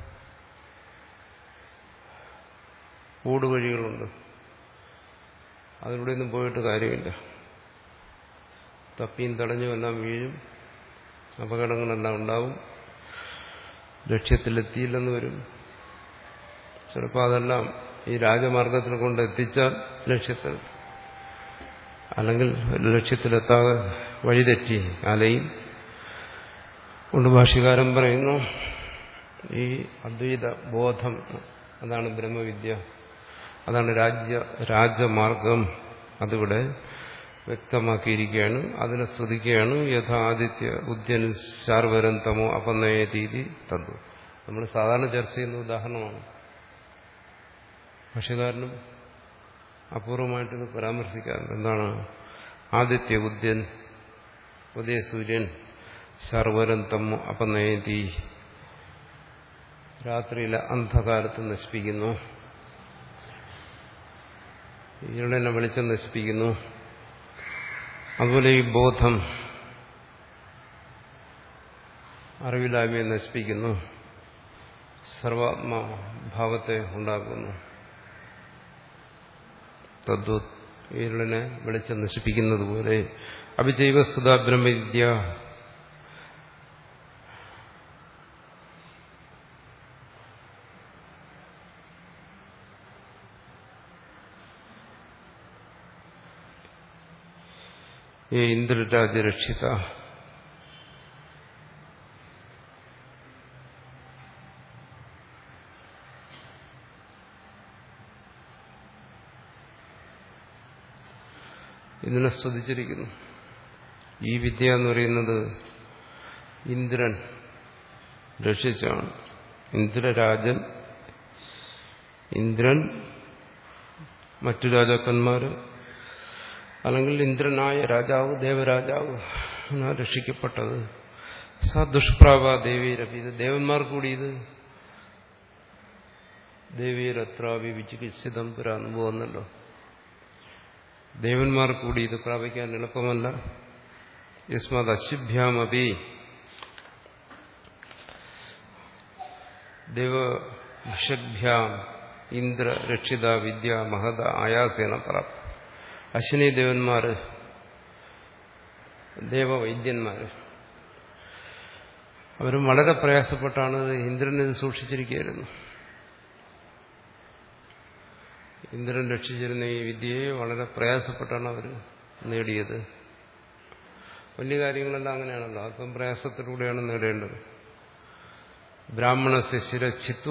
ഊടുവഴികളുണ്ട് അതിലൂടെ ഒന്നും പോയിട്ട് കാര്യമില്ല തപ്പിയും തടഞ്ഞും എല്ലാം വീഴും അപകടങ്ങളെല്ലാം ഉണ്ടാവും ലക്ഷ്യത്തിലെത്തിയില്ലെന്ന് വരും ചിലപ്പോൾ അതെല്ലാം ഈ രാജമാർഗത്തിൽ കൊണ്ട് എത്തിച്ചാൽ ലക്ഷ്യത്തിലെത്തും അല്ലെങ്കിൽ ലക്ഷ്യത്തിലെത്താതെ വഴിതെറ്റി അലയും കൊണ്ട് ഭാഷ്യകാരൻ പറയുന്നു ഈ അദ്വൈത ബോധം അതാണ് ബ്രഹ്മവിദ്യ അതാണ് രാജ്യ രാജമാർഗം അതിവിടെ വ്യക്തമാക്കിയിരിക്കുകയാണ് അതിനെ സ്തുതിക്കുകയാണ് യഥാദിത്യ ഉദ്യന് ശാർവരം തമോ അപനയ രീതി തന്നു നമ്മൾ സാധാരണ ചർച്ച ചെയ്യുന്ന ഉദാഹരണമാണ് ഭാഷകാരനും അപൂർവമായിട്ടിത് പരാമർശിക്കാറുണ്ട് എന്താണ് ആദിത്യ ഉദ്യൻ ഉദയസൂര്യൻ ശർവരം തമ്മു അപനയതി രാത്രിയിലെ അന്ധകാലത്ത് നശിപ്പിക്കുന്നു ഇരുളിനെ വെളിച്ചം നശിപ്പിക്കുന്നു അതുപോലെ ഈ ബോധം അറിവില്ലായ്മയെ നശിപ്പിക്കുന്നു സർവാത്മഭാവത്തെ ഉണ്ടാക്കുന്നു തദ്വത് ഇരുളിനെ വെളിച്ചം നശിപ്പിക്കുന്നത് പോലെ അഭിജൈവസ്തുത ബ്രഹ്മവിദ്യ ഈ ഇന്ദ്രരാജരക്ഷിത ഇതിനെ സ്തുതിച്ചിരിക്കുന്നു ഈ വിദ്യ എന്ന് പറയുന്നത് ഇന്ദ്രൻ രക്ഷിച്ചാണ് ഇന്ദ്രരാജൻ ഇന്ദ്രൻ മറ്റു രാജാക്കന്മാര് അല്ലെങ്കിൽ ഇന്ദ്രനായ രാജാവ് ദേവരാജാവ് രക്ഷിക്കപ്പെട്ടത് സ ദുഷ്പ്രാവ ദേവീരപി ഇത് ദേവന്മാർ കൂടി ഇത് ദേവീരത്രാവി വിചികിത്സിതം പുരാന്ന് പോകുന്നല്ലോ ദേവന്മാർ കൂടി ഇത് പ്രാപിക്കാൻ എളുപ്പമല്ല യസ്മാത് അശുഭ്യാമപി ദേവഭിഷഭ്യാം ഇന്ദ്ര രക്ഷിത വിദ്യ മഹത ആയാസേന പ്രാപ്ത അശ്വിനി ദേവന്മാര് ദേവവൈദ്യന്മാര് അവരും വളരെ പ്രയാസപ്പെട്ടാണ് ഇന്ദ്രൻ ഇത് സൂക്ഷിച്ചിരിക്കുകയായിരുന്നു ഇന്ദ്രൻ രക്ഷിച്ചിരുന്ന ഈ വിദ്യയെ വളരെ പ്രയാസപ്പെട്ടാണ് അവർ നേടിയത് വലിയ കാര്യങ്ങളെല്ലാം അങ്ങനെയാണല്ലോ അല്പം പ്രയാസത്തിലൂടെയാണ് നേടേണ്ടത് ബ്രാഹ്മണസ്യ ശിരച്ഛിത്വ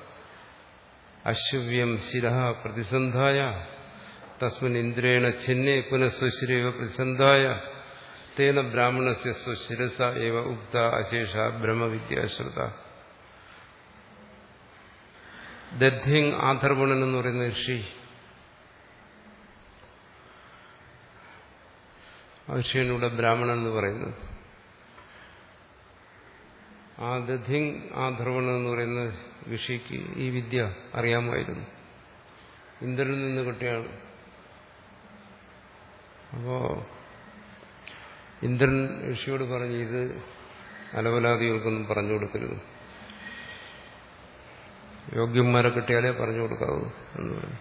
അശ്വ്യം ശിര പ്രതിസന്ധായ തസ്മിൻ ഇന്ദ്രേണ ഛിന്നെ പുനഃസ്വശിരേവ പ്രതിസന്ധായ തേന ബ്രാഹ്മണസ്യ സ്വശിരസ ഏവ ഉക്ത അശേഷ ബ്രഹ്മവിദ്യാശ്രുത ദദ്ധിങ് ആധർവണൻ എന്ന് പറയുന്ന ഋഷി ഋഷിയനൂടെ ബ്രാഹ്മണൻ എന്ന് പറയുന്നത് ആ ദധിങ് ആധർവണൻ എന്ന് പറയുന്ന ഋഷിക്ക് ഈ വിദ്യ അറിയാമായിരുന്നു ഇന്ദ്രനിൽ നിന്ന് കിട്ടിയാണ് അപ്പോ ഇന്ദ്രൻ ഋഷിയോട് പറഞ്ഞു ഇത് അലവലാദികൾക്കൊന്നും പറഞ്ഞു കൊടുക്കരുത് യോഗ്യന്മാരെ കിട്ടിയാലേ പറഞ്ഞു കൊടുക്കാവൂ എന്ന് പറഞ്ഞു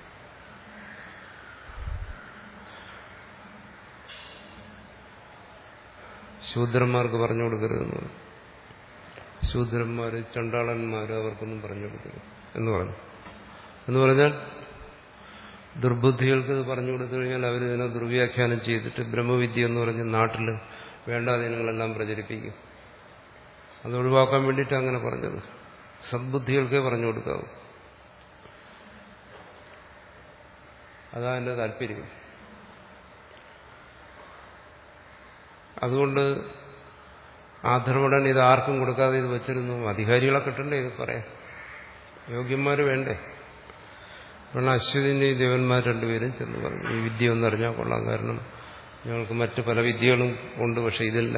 ശൂദ്രന്മാർക്ക് പറഞ്ഞു കൊടുക്കരുതെന്ന് പറഞ്ഞു ശൂദ്രന്മാര് ചണ്ടാളന്മാര് അവർക്കൊന്നും പറഞ്ഞു കൊടുക്കരുത് എന്ന് പറഞ്ഞു എന്ന് പറഞ്ഞാൽ ദുർബുദ്ധികൾക്ക് ഇത് പറഞ്ഞു കൊടുത്തു കഴിഞ്ഞാൽ അവരിതിനെ ദുർവ്യാഖ്യാനം ചെയ്തിട്ട് ബ്രഹ്മവിദ്യ എന്ന് പറഞ്ഞ് നാട്ടിൽ വേണ്ടാതീനങ്ങളെല്ലാം പ്രചരിപ്പിക്കും അത് ഒഴിവാക്കാൻ വേണ്ടിയിട്ട് അങ്ങനെ പറഞ്ഞത് സദ്ബുദ്ധികൾക്കേ പറഞ്ഞു കൊടുക്കാവൂ അതാ എൻ്റെ താല്പര്യം അതുകൊണ്ട് ആധർവടൻ ഇത് ആർക്കും കൊടുക്കാതെ ഇത് വെച്ചിരുന്നു അധികാരികളെ കിട്ടണ്ടേ ഇത് പറയാം യോഗ്യന്മാർ വേണ്ടേ കാരണം അശ്വതിൻ്റെ ഈ ദേവന്മാർ രണ്ടുപേരും ചെന്ന് പറഞ്ഞു ഈ വിദ്യ ഒന്നറിഞ്ഞാൽ കൊള്ളാം കാരണം ഞങ്ങൾക്ക് മറ്റ് പല വിദ്യകളും ഉണ്ട് പക്ഷെ ഇതില്ല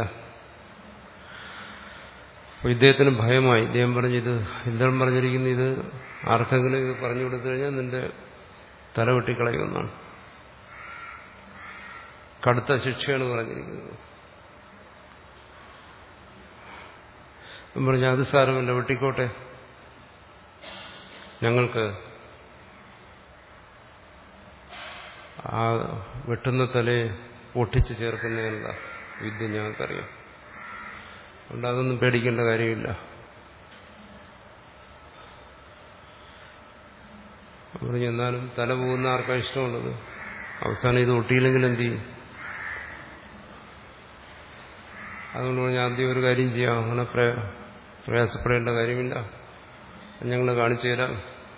അപ്പോൾ ഇദ്ദേഹത്തിന് ഭയമായി ഇദ്ദേഹം പറഞ്ഞു ഇത് ഇന്ദ്രൻ പറഞ്ഞിരിക്കുന്ന ഇത് ആർക്കെങ്കിലും ഇത് പറഞ്ഞു കൊടുത്തു കഴിഞ്ഞാൽ നിന്റെ തല വെട്ടിക്കളയുമെന്നാണ് കടുത്ത ശിക്ഷയാണ് പറഞ്ഞിരിക്കുന്നത് പറഞ്ഞു അത് സാരമല്ല വെട്ടിക്കോട്ടെ ഞങ്ങൾക്ക് ആ വെട്ടുന്ന തലയെ പൊട്ടിച്ച് ചേർക്കുന്നതിനുള്ള വിദ്യ ഞങ്ങൾക്കറിയാം അതുകൊണ്ട് അതൊന്നും പേടിക്കേണ്ട കാര്യമില്ല പറഞ്ഞു എന്നാലും തല പോകുന്ന ആർക്കാ ഇഷ്ടമുള്ളത് അവസാനം ഇത് ഒട്ടിയില്ലെങ്കിൽ എന്ത് ചെയ്യും അതുകൊണ്ട് പറഞ്ഞാൽ ആദ്യം ഒരു കാര്യം ചെയ്യാം അങ്ങനെ പ്രയാസപ്പെടേണ്ട കാര്യമില്ല ഞങ്ങൾ കാണിച്ചു തരാം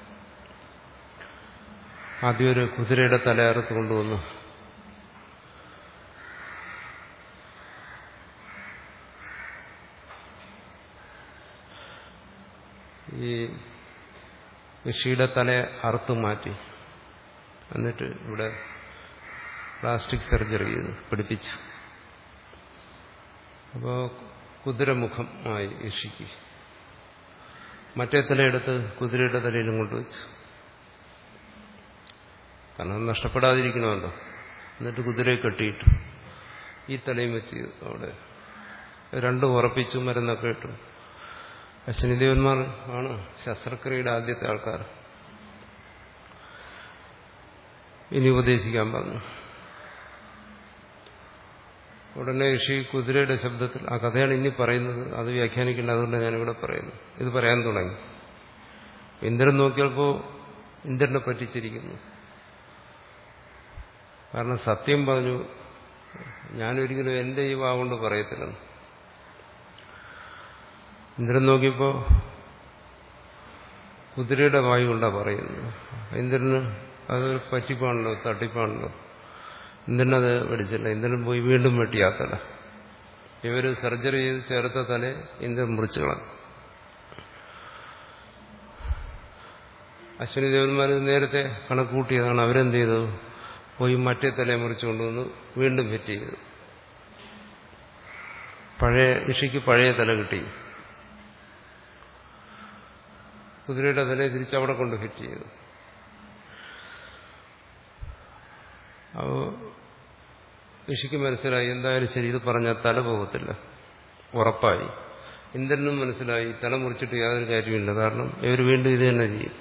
ആദ്യം ഒരു കുതിരയുടെ തലയറുത്ത് കൊണ്ടുവന്നു ഈ ഋഷിയുടെ തല അറുത്ത് മാറ്റി എന്നിട്ട് ഇവിടെ പ്ലാസ്റ്റിക് സർജറി ചെയ്ത് പിടിപ്പിച്ചു അപ്പോൾ കുതിരമുഖം ആയി ഋഷിക്ക് മറ്റേ തലയെടുത്ത് കുതിരയുടെ തലയിലും കൊണ്ടുവച്ചു കാരണം നഷ്ടപ്പെടാതിരിക്കണമല്ലോ എന്നിട്ട് കുതിരയെ കെട്ടിയിട്ടു ഈ തലയും വെച്ച് അവിടെ രണ്ടും ഉറപ്പിച്ചു മരുന്നൊക്കെ ഇട്ടു അശ്വനിദേവന്മാർ ആണ് ശസ്ത്രക്രിയയുടെ ആദ്യത്തെ ആൾക്കാർ ഇനി ഉപദേശിക്കാൻ പറഞ്ഞു ഉടനെ ഋഷി കുതിരയുടെ ശബ്ദത്തിൽ ആ കഥയാണ് ഇനി പറയുന്നത് അത് വ്യാഖ്യാനിക്കേണ്ട അതുകൊണ്ട് ഞാനിവിടെ പറയുന്നു ഇത് പറയാൻ തുടങ്ങി ഇന്ദ്രൻ നോക്കിയപ്പോൾ ഇന്ദ്രനെ പറ്റിച്ചിരിക്കുന്നു കാരണം സത്യം പറഞ്ഞു ഞാനൊരിക്കലും എന്റെ ഈ വാഗുകൊണ്ട് പറയത്തില്ലെന്ന് ഇന്ദ്രൻ നോക്കിയപ്പോ കുതിരയുടെ വായു കൊണ്ടാണ് പറയുന്നത് ഇന്ദ്രന് അതൊരു പറ്റിപ്പാണല്ലോ തട്ടിപ്പാണല്ലോ ഇന്ദ്രനത് പഠിച്ചില്ല ഇന്ദ്രൻ പോയി വീണ്ടും വെട്ടിയാ തല ഇവര് സർജറി ചെയ്ത് ചേർത്ത തല ഇന്ദ്രൻ മുറിച്ചു കളഞ്ഞു അശ്വിനി ദേവന്മാർ നേരത്തെ കണക്ക് കൂട്ടിയതാണ് അവരെന്ത് ചെയ്തു പോയി മറ്റേ തലയെ മുറിച്ചു കൊണ്ടുവന്ന് വീണ്ടും ഫിറ്റ് ചെയ്തു പഴയ ഋഷിക്ക് പഴയ തല കിട്ടി കുതിരയുടെ തലയെ തിരിച്ച് അവിടെ കൊണ്ട് ഫിറ്റ് ചെയ്തു അപ്പോൾ ഋഷിക്ക് മനസ്സിലായി എന്തായാലും ശരി ഇത് പറഞ്ഞാൽ തല പോകത്തില്ല ഉറപ്പായി ഇന്ദ്രനും മനസ്സിലായി തല മുറിച്ചിട്ട് യാതൊരു കാര്യമില്ല കാരണം ഇവർ വീണ്ടും ഇത് തന്നെ ചെയ്യും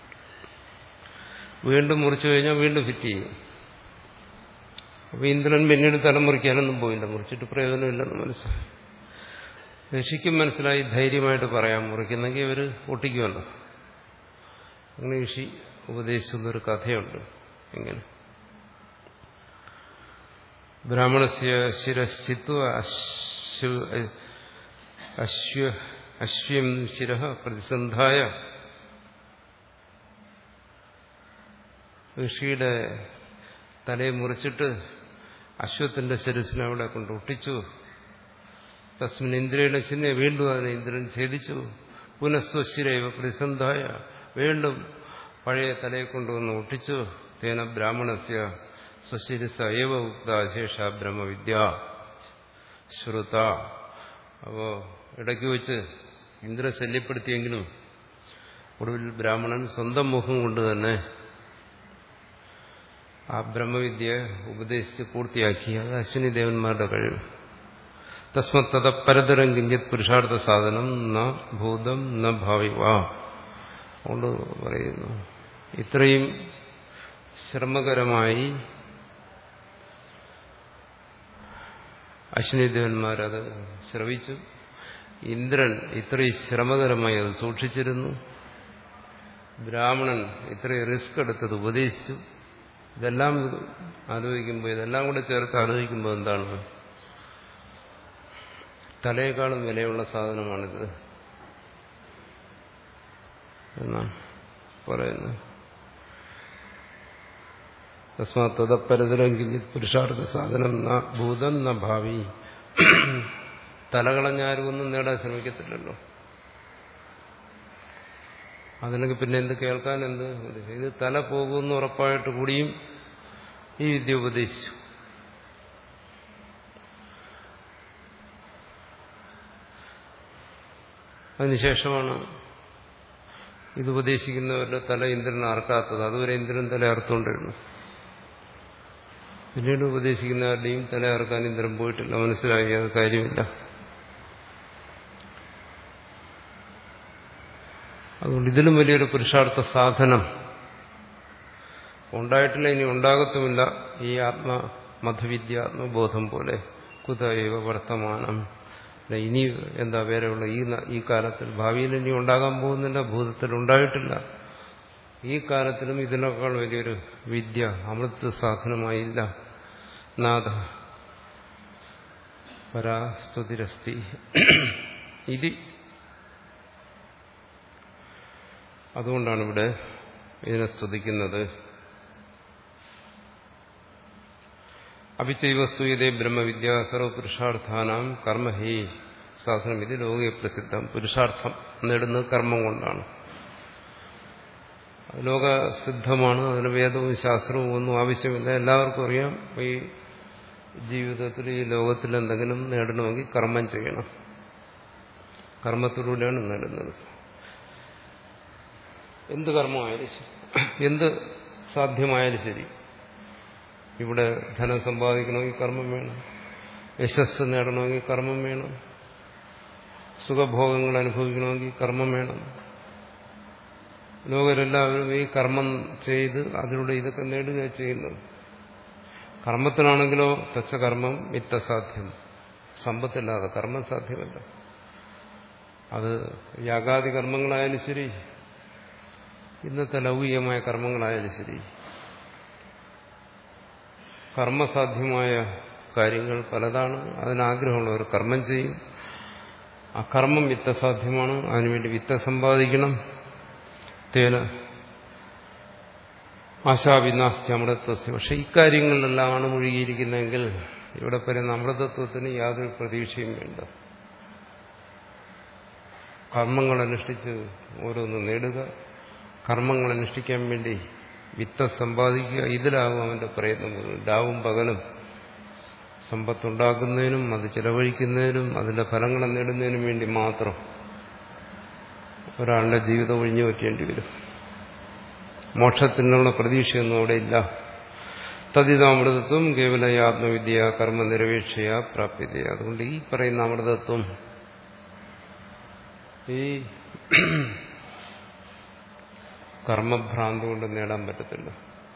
വീണ്ടും മുറിച്ചു കഴിഞ്ഞാൽ വീണ്ടും ഫിറ്റ് ചെയ്യും അപ്പൊ ഇന്ദ്രൻ പിന്നീട് തല മുറിക്കാനൊന്നും പോയില്ല മുറിച്ചിട്ട് പ്രയോജനമില്ലെന്ന് മനസ്സിലായി ഋഷിക്കും മനസ്സിലായി ധൈര്യമായിട്ട് പറയാം മുറിക്കുന്നെങ്കിൽ ഇവർ ഒട്ടിക്കുമല്ലോ അങ്ങനെ ഋഷി ഉപദേശിക്കുന്നൊരു കഥയുണ്ട് എങ്ങനെ ബ്രാഹ്മണസ്യ ശിരശ്ചിത്വ അശ്വ അശ്വം ശിര പ്രതിസന്ധായ ഋഷിയുടെ തലയെ മുറിച്ചിട്ട് അശ്വത്തിന്റെ ശിരസിനെ അവിടെ കൊണ്ട് ഒട്ടിച്ചു തസ്മിൻ ഇന്ദ്രയുടെ ചിഹ്നെ വീണ്ടും അതിനെ ഇന്ദ്രൻ ഛേദിച്ചു പുനഃസ്വശിരൈവ പ്രതിസന്ധായ വീണ്ടും പഴയ തലയെ കൊണ്ടുവന്ന് ഒട്ടിച്ചു തേന ബ്രാഹ്മണസ്യ സ്വശിരസ ഏവ ഉക്താശേഷ ബ്രഹ്മവിദ്യ ശ്രുത അപ്പോ ഇടയ്ക്ക് വെച്ച് ഇന്ദ്ര ശല്യപ്പെടുത്തിയെങ്കിലും ഒടുവിൽ ബ്രാഹ്മണൻ സ്വന്തം മുഖം കൊണ്ട് തന്നെ ആ ബ്രഹ്മവിദ്യ ഉപദേശിച്ച് പൂർത്തിയാക്കി അത് അശ്വിനി ദേവന്മാരുടെ കഴിവ് തസ്മത് തത പരതരം കിഞ്ചിത് പുരുഷാർത്ഥ സാധനം ന ഭൂതം ന ഭാവിവ അതുകൊണ്ട് പറയുന്നു ഇത്രയും ശ്രമകരമായി അശ്വിനിദേവന്മാരത് ശ്രവിച്ചു ഇന്ദ്രൻ ഇത്രയും ശ്രമകരമായി അത് സൂക്ഷിച്ചിരുന്നു ബ്രാഹ്മണൻ ഇത്രയും റിസ്ക് എടുത്തത് ഉപദേശിച്ചു ഇതെല്ലാം ആലോചിക്കുമ്പോൾ ഇതെല്ലാം കൂടെ ചേർത്ത് ആലോചിക്കുമ്പോൾ എന്താണ് തലയെക്കാളും വിലയുള്ള സാധനമാണിത് എന്നാണ് പറയുന്നത് തസ്മാത് തദപ്പരതരം കിഞ്ചിത് പുരുഷാർത്ഥ സാധനം ന ഭൂതം ന ഭാവി തലകളഞ്ഞാരും ഒന്നും നേടാൻ ശ്രമിക്കത്തില്ലല്ലോ അതിനൊക്കെ പിന്നെ എന്ത് കേൾക്കാൻ എന്ത് ഇത് തല പോകുമെന്ന് ഉറപ്പായിട്ട് കൂടിയും ഈ വിദ്യ ഉപദേശിച്ചു അതിനുശേഷമാണ് ഇത് ഉപദേശിക്കുന്നവരുടെ തല ഇന്ദ്രൻ അറക്കാത്തത് അതുവരെ ഇന്ദ്രൻ തല അറുത്തുകൊണ്ടിരുന്നു പിന്നീട് ഉപദേശിക്കുന്നവരുടെയും തല അറക്കാൻ ഇന്ദ്രൻ പോയിട്ടില്ല മനസ്സിലായി അത് കാര്യമില്ല അതുകൊണ്ട് ഇതിലും വലിയൊരു പുരുഷാർത്ഥ സാധനം ഉണ്ടായിട്ടില്ല ഇനി ഉണ്ടാകത്തുമില്ല ഈ ആത്മ മധുവിദ്യ ആത്മബോധം പോലെ കുതൈവ വർത്തമാനം ഇനി എന്താ വേറെയുള്ള ഈ ഈ കാലത്തിൽ ഭാവിയിൽ ഇനി ഉണ്ടാകാൻ പോകുന്നില്ല ഭൂതത്തിൽ ഉണ്ടായിട്ടില്ല ഈ കാലത്തിലും ഇതിനേക്കാൾ വലിയൊരു വിദ്യ അമൃത സാധനമായില്ല നാഥ പരാസ്തുതിരസ്തി ഇത് അതുകൊണ്ടാണ് ഇവിടെ ഇതിനെ സ്തുതിക്കുന്നത് അഭിചൈവസ്തുയതേ ബ്രഹ്മവിദ്യ സർവപുരുഷാർത്ഥാനാം കർമ്മഹി സാധനം ഇത് ലോകെ പ്രസിദ്ധം പുരുഷാർത്ഥം നേടുന്നത് കർമ്മം കൊണ്ടാണ് ലോകസിദ്ധമാണ് അതിന് വേദവും ശാസ്ത്രവും ഒന്നും ആവശ്യമില്ല എല്ലാവർക്കും അറിയാം ഈ ജീവിതത്തിൽ ഈ ലോകത്തിൽ എന്തെങ്കിലും നേടണമെങ്കിൽ കർമ്മം ചെയ്യണം കർമ്മത്തിലൂടെയാണ് നേടുന്നത് എന്ത് കർമ്മമായാലും ശരി എന്ത് സാധ്യമായാലും ശരി ഇവിടെ ധനം സമ്പാദിക്കണമെങ്കിൽ കർമ്മം വേണം യശസ് നേടണമെങ്കിൽ കർമ്മം വേണം സുഖഭോഗങ്ങൾ അനുഭവിക്കണമെങ്കിൽ കർമ്മം വേണം ലോകരെല്ലാവരും ഈ കർമ്മം ചെയ്ത് അതിലൂടെ ഇതൊക്കെ നേടുക ചെയ്യുന്നത് കർമ്മത്തിനാണെങ്കിലോ തച്ച കർമ്മം മിത്തസാധ്യം സമ്പത്തില്ലാതെ കർമ്മം സാധ്യമല്ല അത് യാഗാദി കർമ്മങ്ങളായാലും ശരി ഇന്നത്തെ ലൗകികമായ കർമ്മങ്ങളായാലും ശരി കർമ്മസാധ്യമായ കാര്യങ്ങൾ പലതാണ് അതിനാഗ്രഹമുള്ളവർ കർമ്മം ചെയ്യും ആ കർമ്മം വിത്തസാധ്യമാണ് അതിനുവേണ്ടി വിത്ത സമ്പാദിക്കണം തേന ആശാവിനാസ്തി അമൃതത്വസ്യ പക്ഷെ ഇക്കാര്യങ്ങളിലെല്ലാമാണ് മുഴുകിയിരിക്കുന്നതെങ്കിൽ ഇവിടെ പറയുന്ന അമൃതത്വത്തിന് യാതൊരു പ്രതീക്ഷയും വേണ്ട കർമ്മങ്ങൾ അനുഷ്ഠിച്ച് ഓരോന്ന് നേടുക കർമ്മങ്ങൾ അനുഷ്ഠിക്കാൻ വേണ്ടി വിത്ത സമ്പാദിക്കുക ഇതിലാകും അവന്റെ പ്രയത്നം മുഴുവൻ രാവും പകലും സമ്പത്തുണ്ടാക്കുന്നതിനും അത് ചെലവഴിക്കുന്നതിനും അതിന്റെ ഫലങ്ങളെ നേടുന്നതിനും വേണ്ടി മാത്രം ഒരാളുടെ ജീവിതം ഒഴിഞ്ഞു പറ്റേണ്ടി വരും മോക്ഷത്തിനുള്ള പ്രതീക്ഷയൊന്നും അവിടെ ഇല്ല തദിതാമൃതത്വം കേവല ആത്മവിദ്യ കർമ്മ നിരപേക്ഷയ പ്രാപ്യത അതുകൊണ്ട് ഈ പറയുന്ന അമൃതത്വം ഈ കർമ്മഭ്രാന്ത് കൊണ്ട് നേടാൻ പറ്റത്തില്ല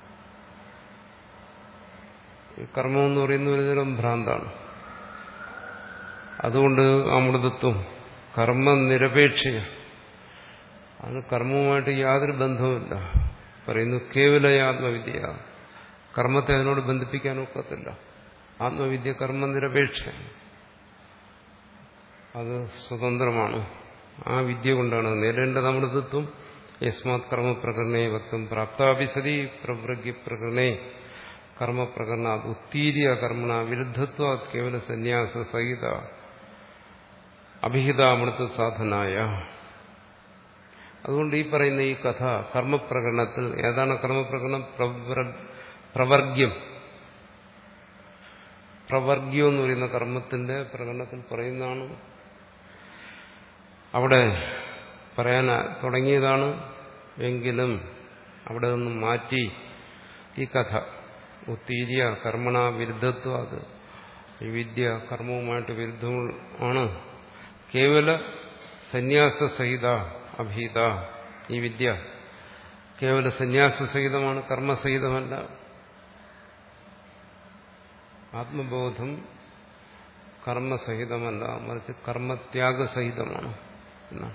ഈ കർമ്മം എന്ന് പറയുന്ന ഒരുതരം ഭ്രാന്താണ് അതുകൊണ്ട് അമൃതത്വം കർമ്മനിരപേക്ഷയ അതിന് കർമ്മവുമായിട്ട് യാതൊരു ബന്ധവുമില്ല പറയുന്നു കേവല ആത്മവിദ്യ കർമ്മത്തെ അതിനോട് ബന്ധിപ്പിക്കാൻ ഒക്കത്തില്ല ആത്മവിദ്യ കർമ്മനിരപേക്ഷ അത് സ്വതന്ത്രമാണ് ആ വിദ്യ കൊണ്ടാണ് നേടേണ്ടത് അമൃതത്വം യസ്മാത് കർമ്മപ്രകരണേ വക്തം പ്രാപ്താഭിസതി പ്രവൃഗ്യപ്രകരണേ കർമ്മപ്രകരണ ഉത്തീര്യ കർമ്മണ വിരുദ്ധത്വ കേവല സന്യാസ സഹിത അഭിഹിത അമൃത സാധനായ അതുകൊണ്ട് ഈ പറയുന്ന ഈ കഥ കർമ്മപ്രകരണത്തിൽ ഏതാണ് കർമ്മപ്രകരണം പ്രവർഗ്യം പ്രവർഗ്യം എന്ന് പറയുന്ന കർമ്മത്തിന്റെ പ്രകടനത്തിൽ പറയുന്നതാണ് അവിടെ പറയാൻ തുടങ്ങിയതാണ് എങ്കിലും അവിടെ നിന്നും മാറ്റി ഈ കഥ ഉത്തീര്യ കർമ്മണ വിരുദ്ധത്വം അത് ഈ വിദ്യ കർമ്മവുമായിട്ട് വിരുദ്ധമാണ് കേവല സന്യാസ സഹിത അഭീത ഈ വിദ്യ കേവല സന്യാസ സഹിതമാണ് കർമ്മസഹിതമല്ല ആത്മബോധം കർമ്മസഹിതമല്ല മറിച്ച് കർമ്മത്യാഗസഹിതമാണ് എന്നാണ്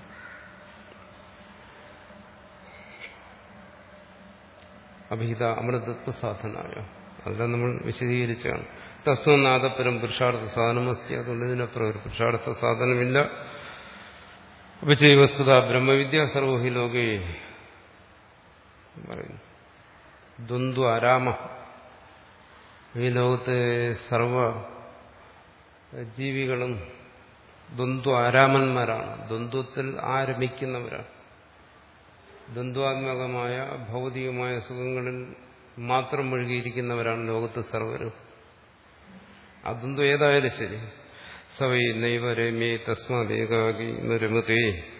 അഭിഹിത അമൃതത്വ സാധനായ അതെല്ലാം നമ്മൾ വിശദീകരിച്ചാണ് തസ്മനാഥപരം പുരുഷാർത്ഥ സാധനമസ്തി അതുകൊണ്ട് ഇതിനപ്പുറം ഒരു പുരുഷാർത്ഥ സാധനമില്ല അപചയ വസ്തുത ബ്രഹ്മവിദ്യ സർവഹി ലോകേ പറയുന്നു ദ്വന്ദ്വ ആരാമ ഈ ലോകത്തെ സർവ ജീവികളും ദ്വന്ദ്വ ആരാമന്മാരാണ് ദ്വന്ദ്വത്തിൽ ആരമിക്കുന്നവരാണ് ദ്വന്ദ്വാത്മകമായ ഭൗതികമായ സുഖങ്ങളിൽ മാത്രം മുഴുകിയിരിക്കുന്നവരാണ് ലോകത്ത് സർവരും ആ ദ്വന്ദ്വം ഏതായാലും ശരി സവൈ നൈവ രമ്യേ തസ്മാത് ഏകാകി രമതേ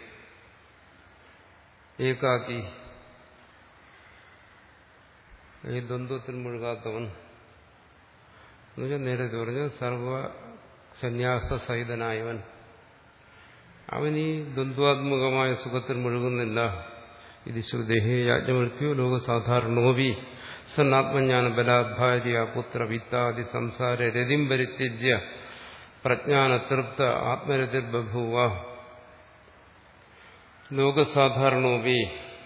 ഏകാക്കി ഈ ദ്വന്ദ്വത്തിൽ മുഴുകാത്തവൻ എന്നുവെച്ചാൽ നേരത്തെ പറഞ്ഞ സർവ സന്യാസ സഹിതനായവൻ അവൻ ഈ ദ്വന്ദ്വാത്മകമായ സുഖത്തിൽ മുഴുകുന്നില്ല ഇത് ശ്രുദേഹേ യാജ്ഞവൽക്കോ ലോകസാധാരണോപി സന്നാത്മജ്ഞാന ബലാഭാര്യ പുത്ര വിത്താദി സംസാര രതിം പരിത്യജ്യ പ്രജ്ഞാനതൃപ്ത ആത്മരതിർബഭൂവ ലോകസാധാരണോപി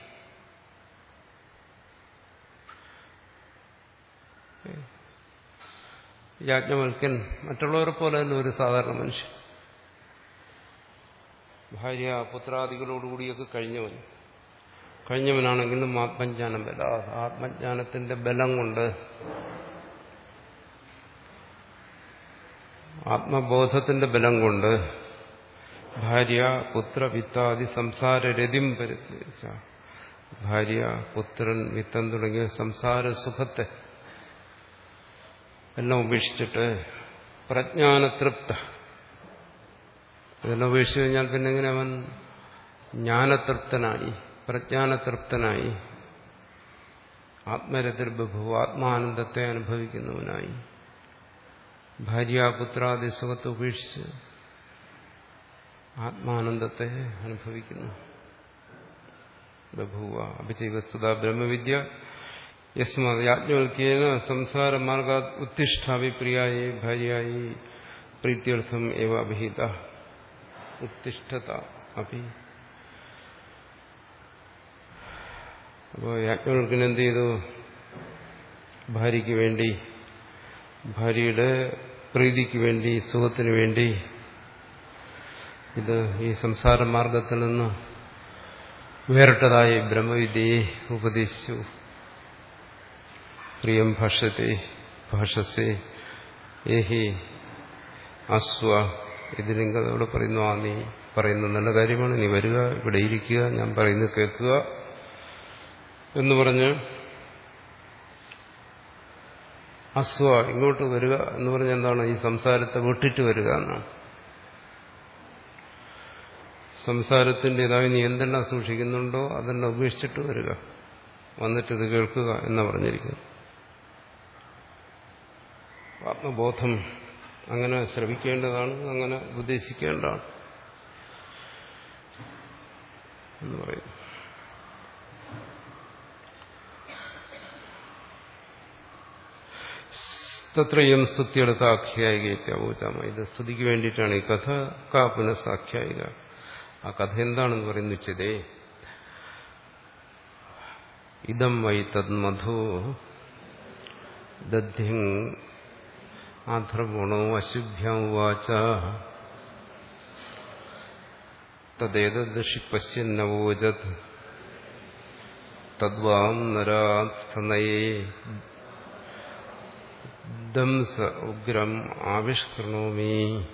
യാജ്ഞവൽക്കൻ മറ്റുള്ളവരെ പോലെ തന്നെ ഒരു സാധാരണ മനുഷ്യൻ ഭാര്യ പുത്രാദികളോടുകൂടിയൊക്കെ കഴിഞ്ഞവൻ കഴിഞ്ഞവനാണെങ്കിലും ആത്മജ്ഞാനം ബല ആത്മജ്ഞാനത്തിന്റെ ബലം കൊണ്ട് ആത്മബോധത്തിന്റെ ബലം കൊണ്ട് ഭാര്യ പുത്ര വിത്താദി സംസാര രതിം പരിത്യച്ച ഭാര്യ പുത്രൻ വിത്തൻ തുടങ്ങിയ സംസാര സുഖത്തെ എല്ലാം ഉപേക്ഷിച്ചിട്ട് പ്രജ്ഞാനതൃപ്ത ഇതെല്ലാം ഉപേക്ഷിച്ചു കഴിഞ്ഞാൽ പിന്നെ എങ്ങനെ അവൻ ജ്ഞാനതൃപ്തനായി പ്രജ്ഞാനതൃപ്തനായി ആത്മരതിർബഭു ആത്മാനന്ദത്തെ അനുഭവിക്കുന്നവനായി ഭാര്യാപുത്രാദി സുഖത്തെ ഉപേക്ഷിച്ച് ആത്മാനന്ദത്തെ അനുഭവിക്കുന്നു ബഭൂവ അഭിചൈവസ്തുത ബ്രഹ്മവിദ്യ യസ്മാത് യാജ്ഞവൽക്കേന സംസാരമാർഗ ഉത്തിഷ്ഠാവി പ്രിയായി ഭാര്യയായി പ്രീത്യർത്ഥം ഏവ അഭിഹിത ഉത്തിഷ്ഠത അഭി അപ്പോൾ യാജ്ഞവൽക്കൻ എന്ത് ചെയ്തു ഭാര്യയ്ക്ക് വേണ്ടി ഭാര്യയുടെ പ്രീതിക്ക് വേണ്ടി സുഖത്തിന് വേണ്ടി ഇത് ഈ സംസാര മാർഗത്തിൽ നിന്ന് വേറിട്ടതായി ബ്രഹ്മവിദ്യയെ ഉപദേശിച്ചു പ്രിയം ഭാഷ്യത്തെ ഭാഷസെ ഏഹി അസ്വ ഇതിലിംഗതോട് പറയുന്നു ആ നീ പറയുന്ന നല്ല കാര്യമാണ് നീ വരിക ഇവിടെ ഇരിക്കുക ഞാൻ പറയുന്നത് കേൾക്കുക എന്ന് പറഞ്ഞ് അസ്വ ഇങ്ങോട്ട് വരിക എന്ന് പറഞ്ഞ എന്താണ് ഈ സംസാരത്തെ വിട്ടിട്ട് വരിക എന്നാണ് സംസാരത്തിൻ്റെതായി നീ എന്തെല്ലാം സൂക്ഷിക്കുന്നുണ്ടോ അതെല്ലാം ഉപേക്ഷിച്ചിട്ട് വരിക വന്നിട്ട് ഇത് കേൾക്കുക എന്ന് പറഞ്ഞിരിക്കുന്നു ആത്മബോധം അങ്ങനെ ശ്രവിക്കേണ്ടതാണ് അങ്ങനെ ഉപദേശിക്കേണ്ടതാണ് എന്ന് പറയുന്നു തത്രയും സ്തുതിയെടുത്ത ആഖ്യായികയ്ക്കാവൂച്ചാമ ഇത് സ്തുതിക്ക് വേണ്ടിയിട്ടാണ് ഈ കഥ കാ പുനഃസാഖ്യായിക ആ കഥ എന്താണെന്ന് പറയുന്നു വെച്ചതേ ഇതം വൈ തന്മധു ദധ്യങ് ആധർവണോ അശുഭ്യം വാച തദ്ദേതദൃഷി പശ്യന്നവോജത് തദ്വാം നരാത്തനയേ ദംസ ഉഗ്രം ആവിഷ്കൃണോമി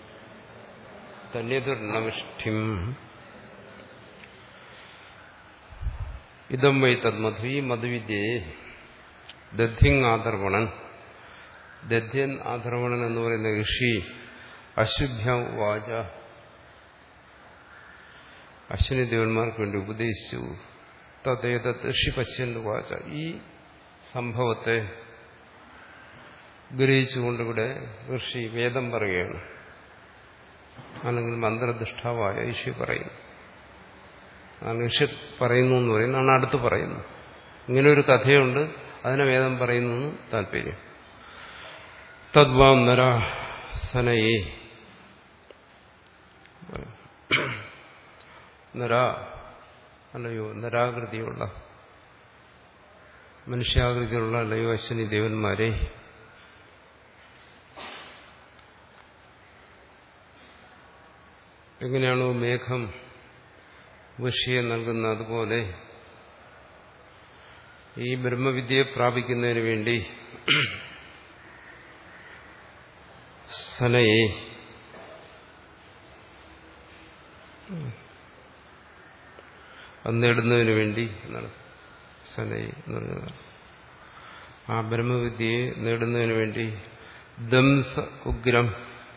തന്യതുർണവിഷ്ഠിം ഇതം വൈ തന്മധു ഈ മധുവിദ്യയെ ദധ്യങ് ആദർവണൻ ദധ്യൻ ആധർവണൻ എന്ന് പറയുന്ന ഋഷി അശുഭ്യം വാച അശ്വിനി ദേവന്മാർക്ക് വേണ്ടി ഉപദേശിച്ചു തദ്ദേത ഋഷി പശ്യൻ വാച ഈ സംഭവത്തെ ഗ്രഹിച്ചുകൊണ്ടിവിടെ ഋഷി വേദം പറയുകയാണ് അല്ലെങ്കിൽ മന്ത്രദുഷ്ടാവായ ഋഷി പറയുന്നു അതാണ് ഋഷി പറയുന്നു എന്ന് പറയുന്നതാണ് അടുത്ത് പറയുന്നു ഇങ്ങനെ ഒരു കഥയുണ്ട് അതിനെ വേദം പറയുന്നു എന്ന് താല്പര്യം തദ്വാം നര സനയെ നര അല്ലയോ നരാകൃതിയുള്ള മനുഷ്യാകൃതിയുള്ള അല്ലയോ അശ്വിനി ദേവന്മാരെ എങ്ങനെയാണോ മേഘം വൃഷിയെ നൽകുന്ന അതുപോലെ ഈ ബ്രഹ്മവിദ്യയെ പ്രാപിക്കുന്നതിന് വേണ്ടി സനയെ അത് നേടുന്നതിന് വേണ്ടി എന്നാണ് സനയെ എന്ന് പറഞ്ഞതാണ് ആ ബ്രഹ്മവിദ്യയെ നേടുന്നതിന് വേണ്ടി ദംസ ഉഗ്രം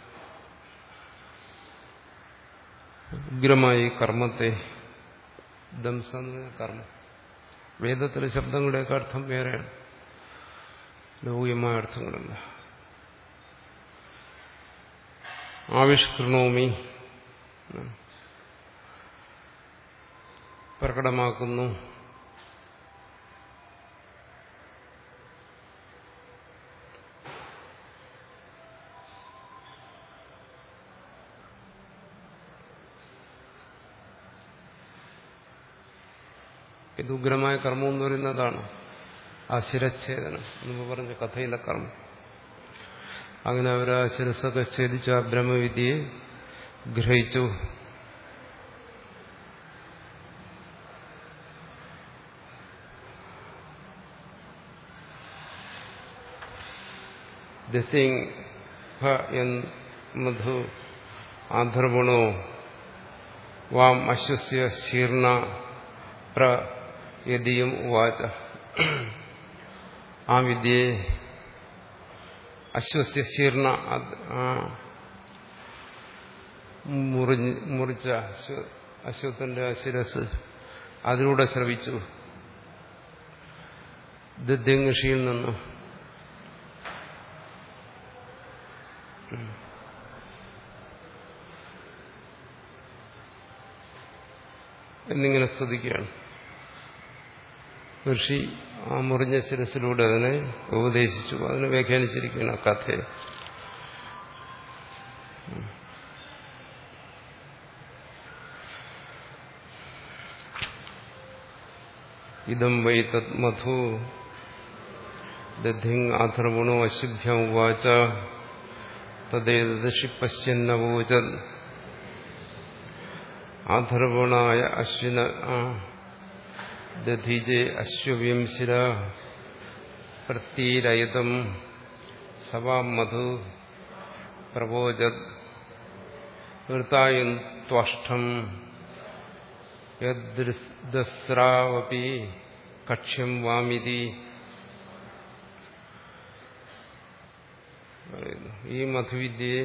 ഉഗ്രമായി കർമ്മത്തെ ദംസ എന്ന് പറഞ്ഞ കർമ്മം വേദത്തിലെ ശബ്ദങ്ങളുടെയൊക്കെ അർത്ഥം വേറെയാണ് ലൗകികമായ അർത്ഥങ്ങളല്ല ആവിഷ്കൃണോമി പ്രകടമാക്കുന്നു ഇത് ഉഗ്രമായ കർമ്മം എന്ന് പറയുന്നതാണ് ആ ശിരച്ഛേദനം എന്ന് പറഞ്ഞ കഥയിലെ കർമ്മം അങ്ങനെ അവർ ആ ശിരസ്സൊക്കെ ഛേദിച്ച് ആ ബ്രഹ്മവിദ്യയെ ഗ്രഹിച്ചു മധു ആധർവണോ വാം അശ്വസ്യ ശീർണ പ്രയതിയും ഉവാച ആ വിദ്യയെ അശ്വസ്യ ശീർണ മുറിച്ച അശ്വത്തിന്റെ ശിരസ് അതിലൂടെ ശ്രവിച്ചു ദദ്യങ്ങഷിയിൽ നിന്ന് എന്നിങ്ങനെ സ്തുതിക്കുകയാണ് ഋഷി ആ മുറിഞ്ഞ ശിരസിലൂടെ അതിനെ ഉപദേശിച്ചു അതിനെ വ്യാഖ്യാനിച്ചിരിക്കുകയാണ് ആ കഥയെ ഇതം വൈ തത് മധു ദധിങ് ആധർവണോ അശുഭ്യം ഉവാച തദ്ദേതൃഷി പശ്യന്നവോചൻ ആധർവണായ അശ്വിന ദധിജെ അശ്വവിംശിര പ്രത്തീരയതം സവാം മധു പ്രവോചത് വൃത്തായും ത്വഷ്ടം യദ്സ്രാവപി കക്ഷ്യം വാമിതി പറയുന്നു ഈ മധുവിദ്യയെ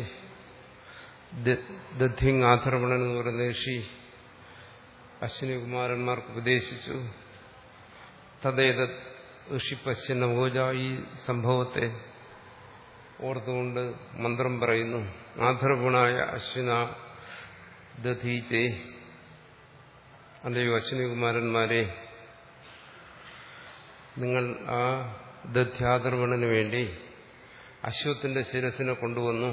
ദദ്ധിങ് ആധർവണൻ എന്ന് പറയുന്ന ഋഷി അശ്വിനികുമാരന്മാർക്ക് ഉപദേശിച്ചു തദ്ദേത ഋഷി പശ്യന്ന ഭോജ ഈ സംഭവത്തെ ഓർത്തുകൊണ്ട് മന്ത്രം പറയുന്നു ആധർവണായ അശ്വിന ദധീചേ അല്ലയോ അശ്വിനികുമാരന്മാരെ നിങ്ങൾ ആ ദധ്യാധർവണന് വേണ്ടി അശ്വത്തിന്റെ ശിരസിനെ കൊണ്ടുവന്നു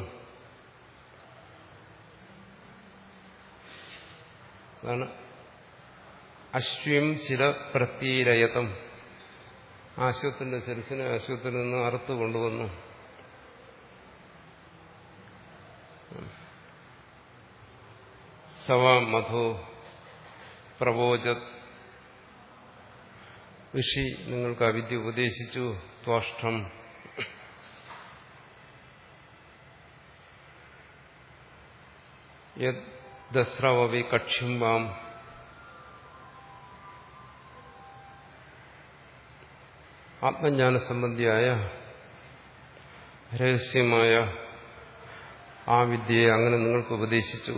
അതാണ് അശ്വം ശിര പ്രത്യരയതം അശ്വത്തിന്റെ ശിരസിനെ അശ്വത്തിൽ നിന്ന് അറുത്ത് കൊണ്ടുവന്നു സവാ മധു പ്രവോചത് ഋഷി നിങ്ങൾക്ക് അവിദ്യ ഉപദേശിച്ചു ത്വാഷ്ടം ദസ്രവി കക്ഷ്യം വാം ആത്മജ്ഞാന സംബന്ധിയായ രഹസ്യമായ ആ വിദ്യയെ അങ്ങനെ നിങ്ങൾക്ക് ഉപദേശിച്ചു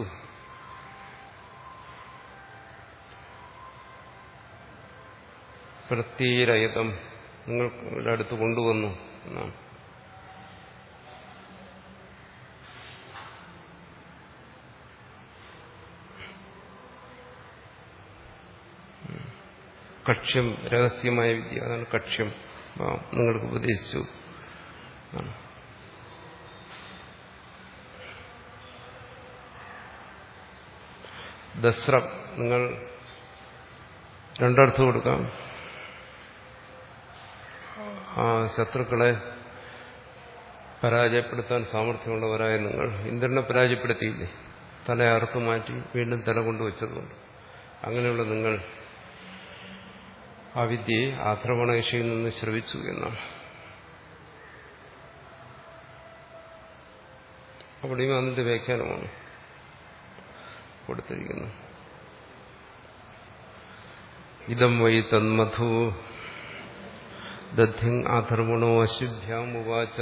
പ്രത്യരയതം നിങ്ങളുടെ അടുത്ത് കൊണ്ടുവന്നു എന്നാണ് കക്ഷ്യം രഹസ്യമായ വിദ്യ അതാണ് കക്ഷ്യം നിങ്ങൾക്ക് ഉപദേശിച്ചു ദസ്രം നിങ്ങൾ രണ്ടർത്ഥം കൊടുക്കാം ആ ശത്രുക്കളെ പരാജയപ്പെടുത്താൻ സാമർഥ്യമുള്ളവരായ നിങ്ങൾ ഇന്ദ്രനെ പരാജയപ്പെടുത്തിയില്ലേ തല അറുത്തു മാറ്റി വീണ്ടും തല കൊണ്ടുവച്ചതുകൊണ്ട് അങ്ങനെയുള്ള നിങ്ങൾ ആ വിദ്യയെ ആക്രമണേഷയിൽ നിന്ന് ശ്രവിച്ചു എന്നാണ് അവിടെയും അതിന്റെ വ്യാഖ്യാനമാണ് കൊടുത്തിരിക്കുന്നു ഇതം വൈ തന്മധു ദദ്ധിങ് ആധർമ്മണോ അശുദ്ധ്യാം ഉവാച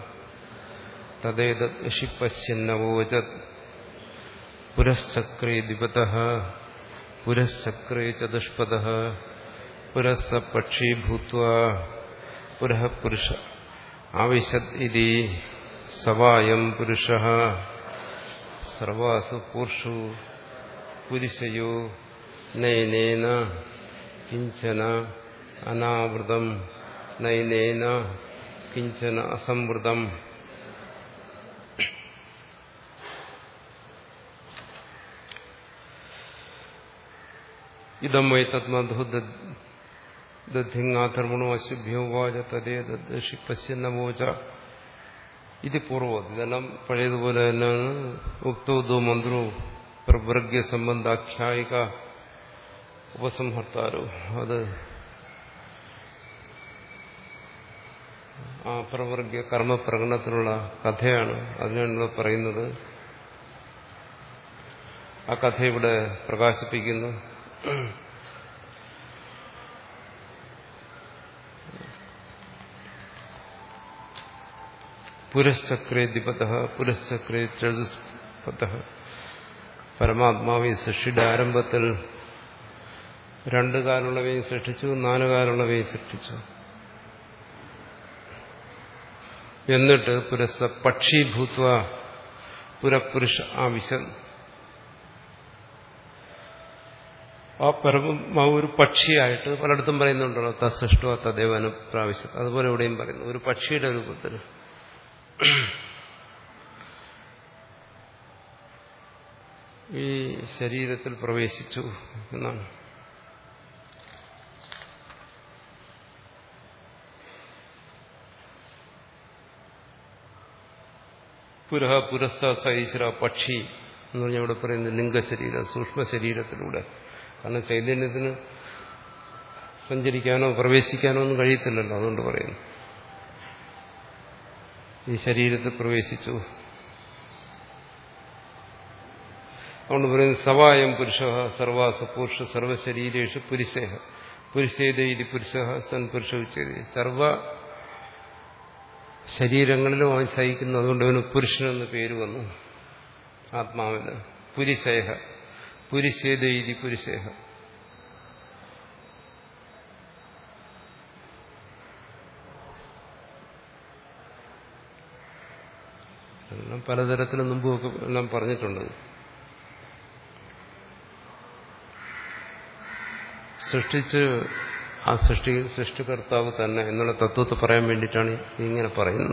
തദ്ദേതഷിപ്പശ്യന്നവോചത് പുരശ്ചക്രേ ദിപത പുരശ്ചക്രേ ചതുഷ്പദ പുരസ്സ പക്ഷീ ഭൂത്വ പുരഃ പുരുഷ ആവിശത് ഇതി സവായം പുരുഷ സർവാസു പൂർഷു പുരുഷയോ നയനേന കിഞ്ചന അനാവൃതം നയനേന കിഞ്ചന അസംവൃതം ഇതം വൈ തത്മധു ദദ്ധിങ്ങാധർമ്മണോ അശുഭ്യോ വാച തദേ ദർശി പശ്യന്നവോച ഇത് പൂർവ്വം ഇതെല്ലാം പഴയതുപോലെ തന്നെയാണ് ഉക്തോ മന്ത്രോ പ്രവർഗ്യ സംബന്ധാഖ്യായിക ഉപസംഹർത്താരോ അത് ആ പ്രവർഗ്യ കർമ്മപ്രകടനത്തിനുള്ള കഥയാണ് അതിനാണ് പറയുന്നത് ആ കഥ ഇവിടെ പ്രകാശിപ്പിക്കുന്നു പുരശ്ചക്രേ ദിപത പുരശ്ചക്രേ ചതുസ്പത പരമാത്മാവ് സൃഷ്ടിയുടെ ആരംഭത്തിൽ രണ്ട് കാലുള്ളവയും സൃഷ്ടിച്ചു നാല് കാലുള്ളവയും സൃഷ്ടിച്ചു എന്നിട്ട് പുരസ്സ പക്ഷീഭൂത്വ പുരപുരുഷ ആവിശം ആ പരമാവ് ഒരു പക്ഷിയായിട്ട് പലയിടത്തും പറയുന്നുണ്ടല്ലോ തസൃഷ്ടോ തദേവന പ്രാവശ്യം അതുപോലെ ഇവിടെയും പറയുന്നു ഒരു പക്ഷിയുടെ രൂപത്തിൽ ഈ ശരീരത്തിൽ പ്രവേശിച്ചു എന്നാണ് പുരഹ പുരസ്ഥ സൈശ്ര പക്ഷി എന്ന് പറഞ്ഞാൽ ഇവിടെ പറയുന്നത് ലിംഗശരീരം സൂക്ഷ്മ ശരീരത്തിലൂടെ കാരണം ചൈതന്യത്തിന് സഞ്ചരിക്കാനോ പ്രവേശിക്കാനോ ഒന്നും കഴിയത്തില്ലല്ലോ അതുകൊണ്ട് പറയുന്നു ഈ ശരീരത്തിൽ പ്രവേശിച്ചു അതുകൊണ്ട് പറയുന്നു സവായം പുരുഷ സർവാസ പുരുഷ സർവശരീരേഷു പുരുഷേഹ പുരുഷേത ഇത് പുരുഷ സൻ പുരുഷ ഉച്ചതി സർവ ശരീരങ്ങളിലും അവൻ ശയിക്കുന്നു അതുകൊണ്ട് അവന് പുരുഷനെന്ന് പേര് വന്നു ആത്മാവിന് പുരിശേഹ പുരുഷേത ഇതി പുരുഷേഹ എല്ലാം പലതരത്തിലും മുമ്പൊക്കെ എല്ലാം പറഞ്ഞിട്ടുണ്ട് സൃഷ്ടിച്ച് ആ സൃഷ്ടിയിൽ സൃഷ്ടികർത്താവ് തന്നെ എന്നുള്ള തത്വത്തെ പറയാൻ വേണ്ടിയിട്ടാണ് ഇങ്ങനെ പറയുന്നത്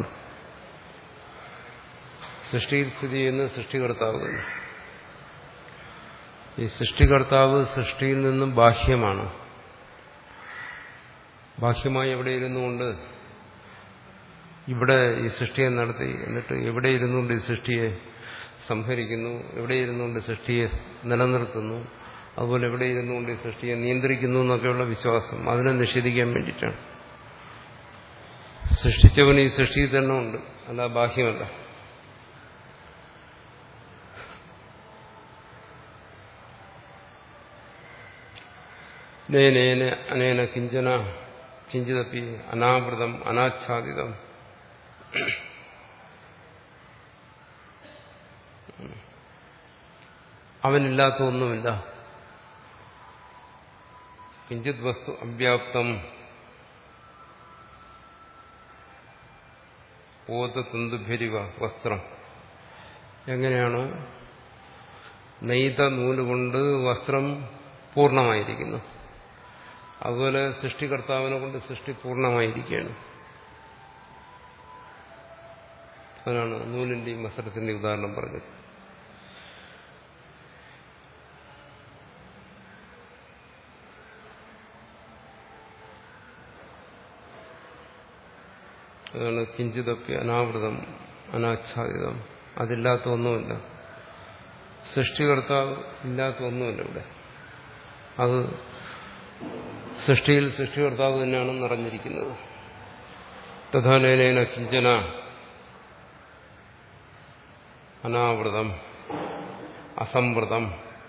സൃഷ്ടിയിൽ സ്ഥിതി ചെയ്യുന്ന സൃഷ്ടികർത്താവ് തന്നെ ഈ സൃഷ്ടികർത്താവ് സൃഷ്ടിയിൽ നിന്നും ബാഹ്യമാണ് ബാഹ്യമായി എവിടെ ഇരുന്നുകൊണ്ട് ഇവിടെ ഈ സൃഷ്ടിയെ നടത്തി എന്നിട്ട് എവിടെ ഇരുന്നുകൊണ്ട് ഈ സൃഷ്ടിയെ സംഹരിക്കുന്നു എവിടെ ഇരുന്നുകൊണ്ട് സൃഷ്ടിയെ നിലനിർത്തുന്നു അതുപോലെ എവിടെ ഇരുന്നുകൊണ്ട് ഈ സൃഷ്ടിയെ നിയന്ത്രിക്കുന്നു എന്നൊക്കെയുള്ള വിശ്വാസം അതിനെ നിഷേധിക്കാൻ വേണ്ടിയിട്ടാണ് സൃഷ്ടിച്ചവൻ ഈ സൃഷ്ടിയിൽ തന്നെ ഉണ്ട് അല്ല ബാഹ്യമല്ല നേനേന അനേന കിഞ്ചന കിഞ്ചിതപ്പി അനാവൃതം അനാച്ഛാദിതം അവനില്ലാത്ത ഒന്നുമില്ല കിഞ്ചിത് വസ്തു അവ്യാപ്തം ഓതതന്തുഭരിവ വസ്ത്രം എങ്ങനെയാണോ നെയ്ത നൂലുകൊണ്ട് വസ്ത്രം പൂർണ്ണമായിരിക്കുന്നു അതുപോലെ സൃഷ്ടികർത്താവിനെ കൊണ്ട് സൃഷ്ടി പൂർണ്ണമായിരിക്കുകയാണ് അതിനാണ് നൂലിന്റെയും വസ്ത്രത്തിന്റെയും ഉദാഹരണം പറഞ്ഞത് അതാണ് കിഞ്ചിതൊക്കെ അനാവൃതം അനാച്ഛാദിതം അതില്ലാത്ത ഒന്നുമില്ല സൃഷ്ടികർത്താവ് ഇല്ലാത്ത ഒന്നുമില്ല ഇവിടെ അത് സൃഷ്ടിയിൽ സൃഷ്ടികർത്താവ് തന്നെയാണ് നിറഞ്ഞിരിക്കുന്നത് തഥാനേന കിഞ്ചന അനാവൃതം അസംവൃതം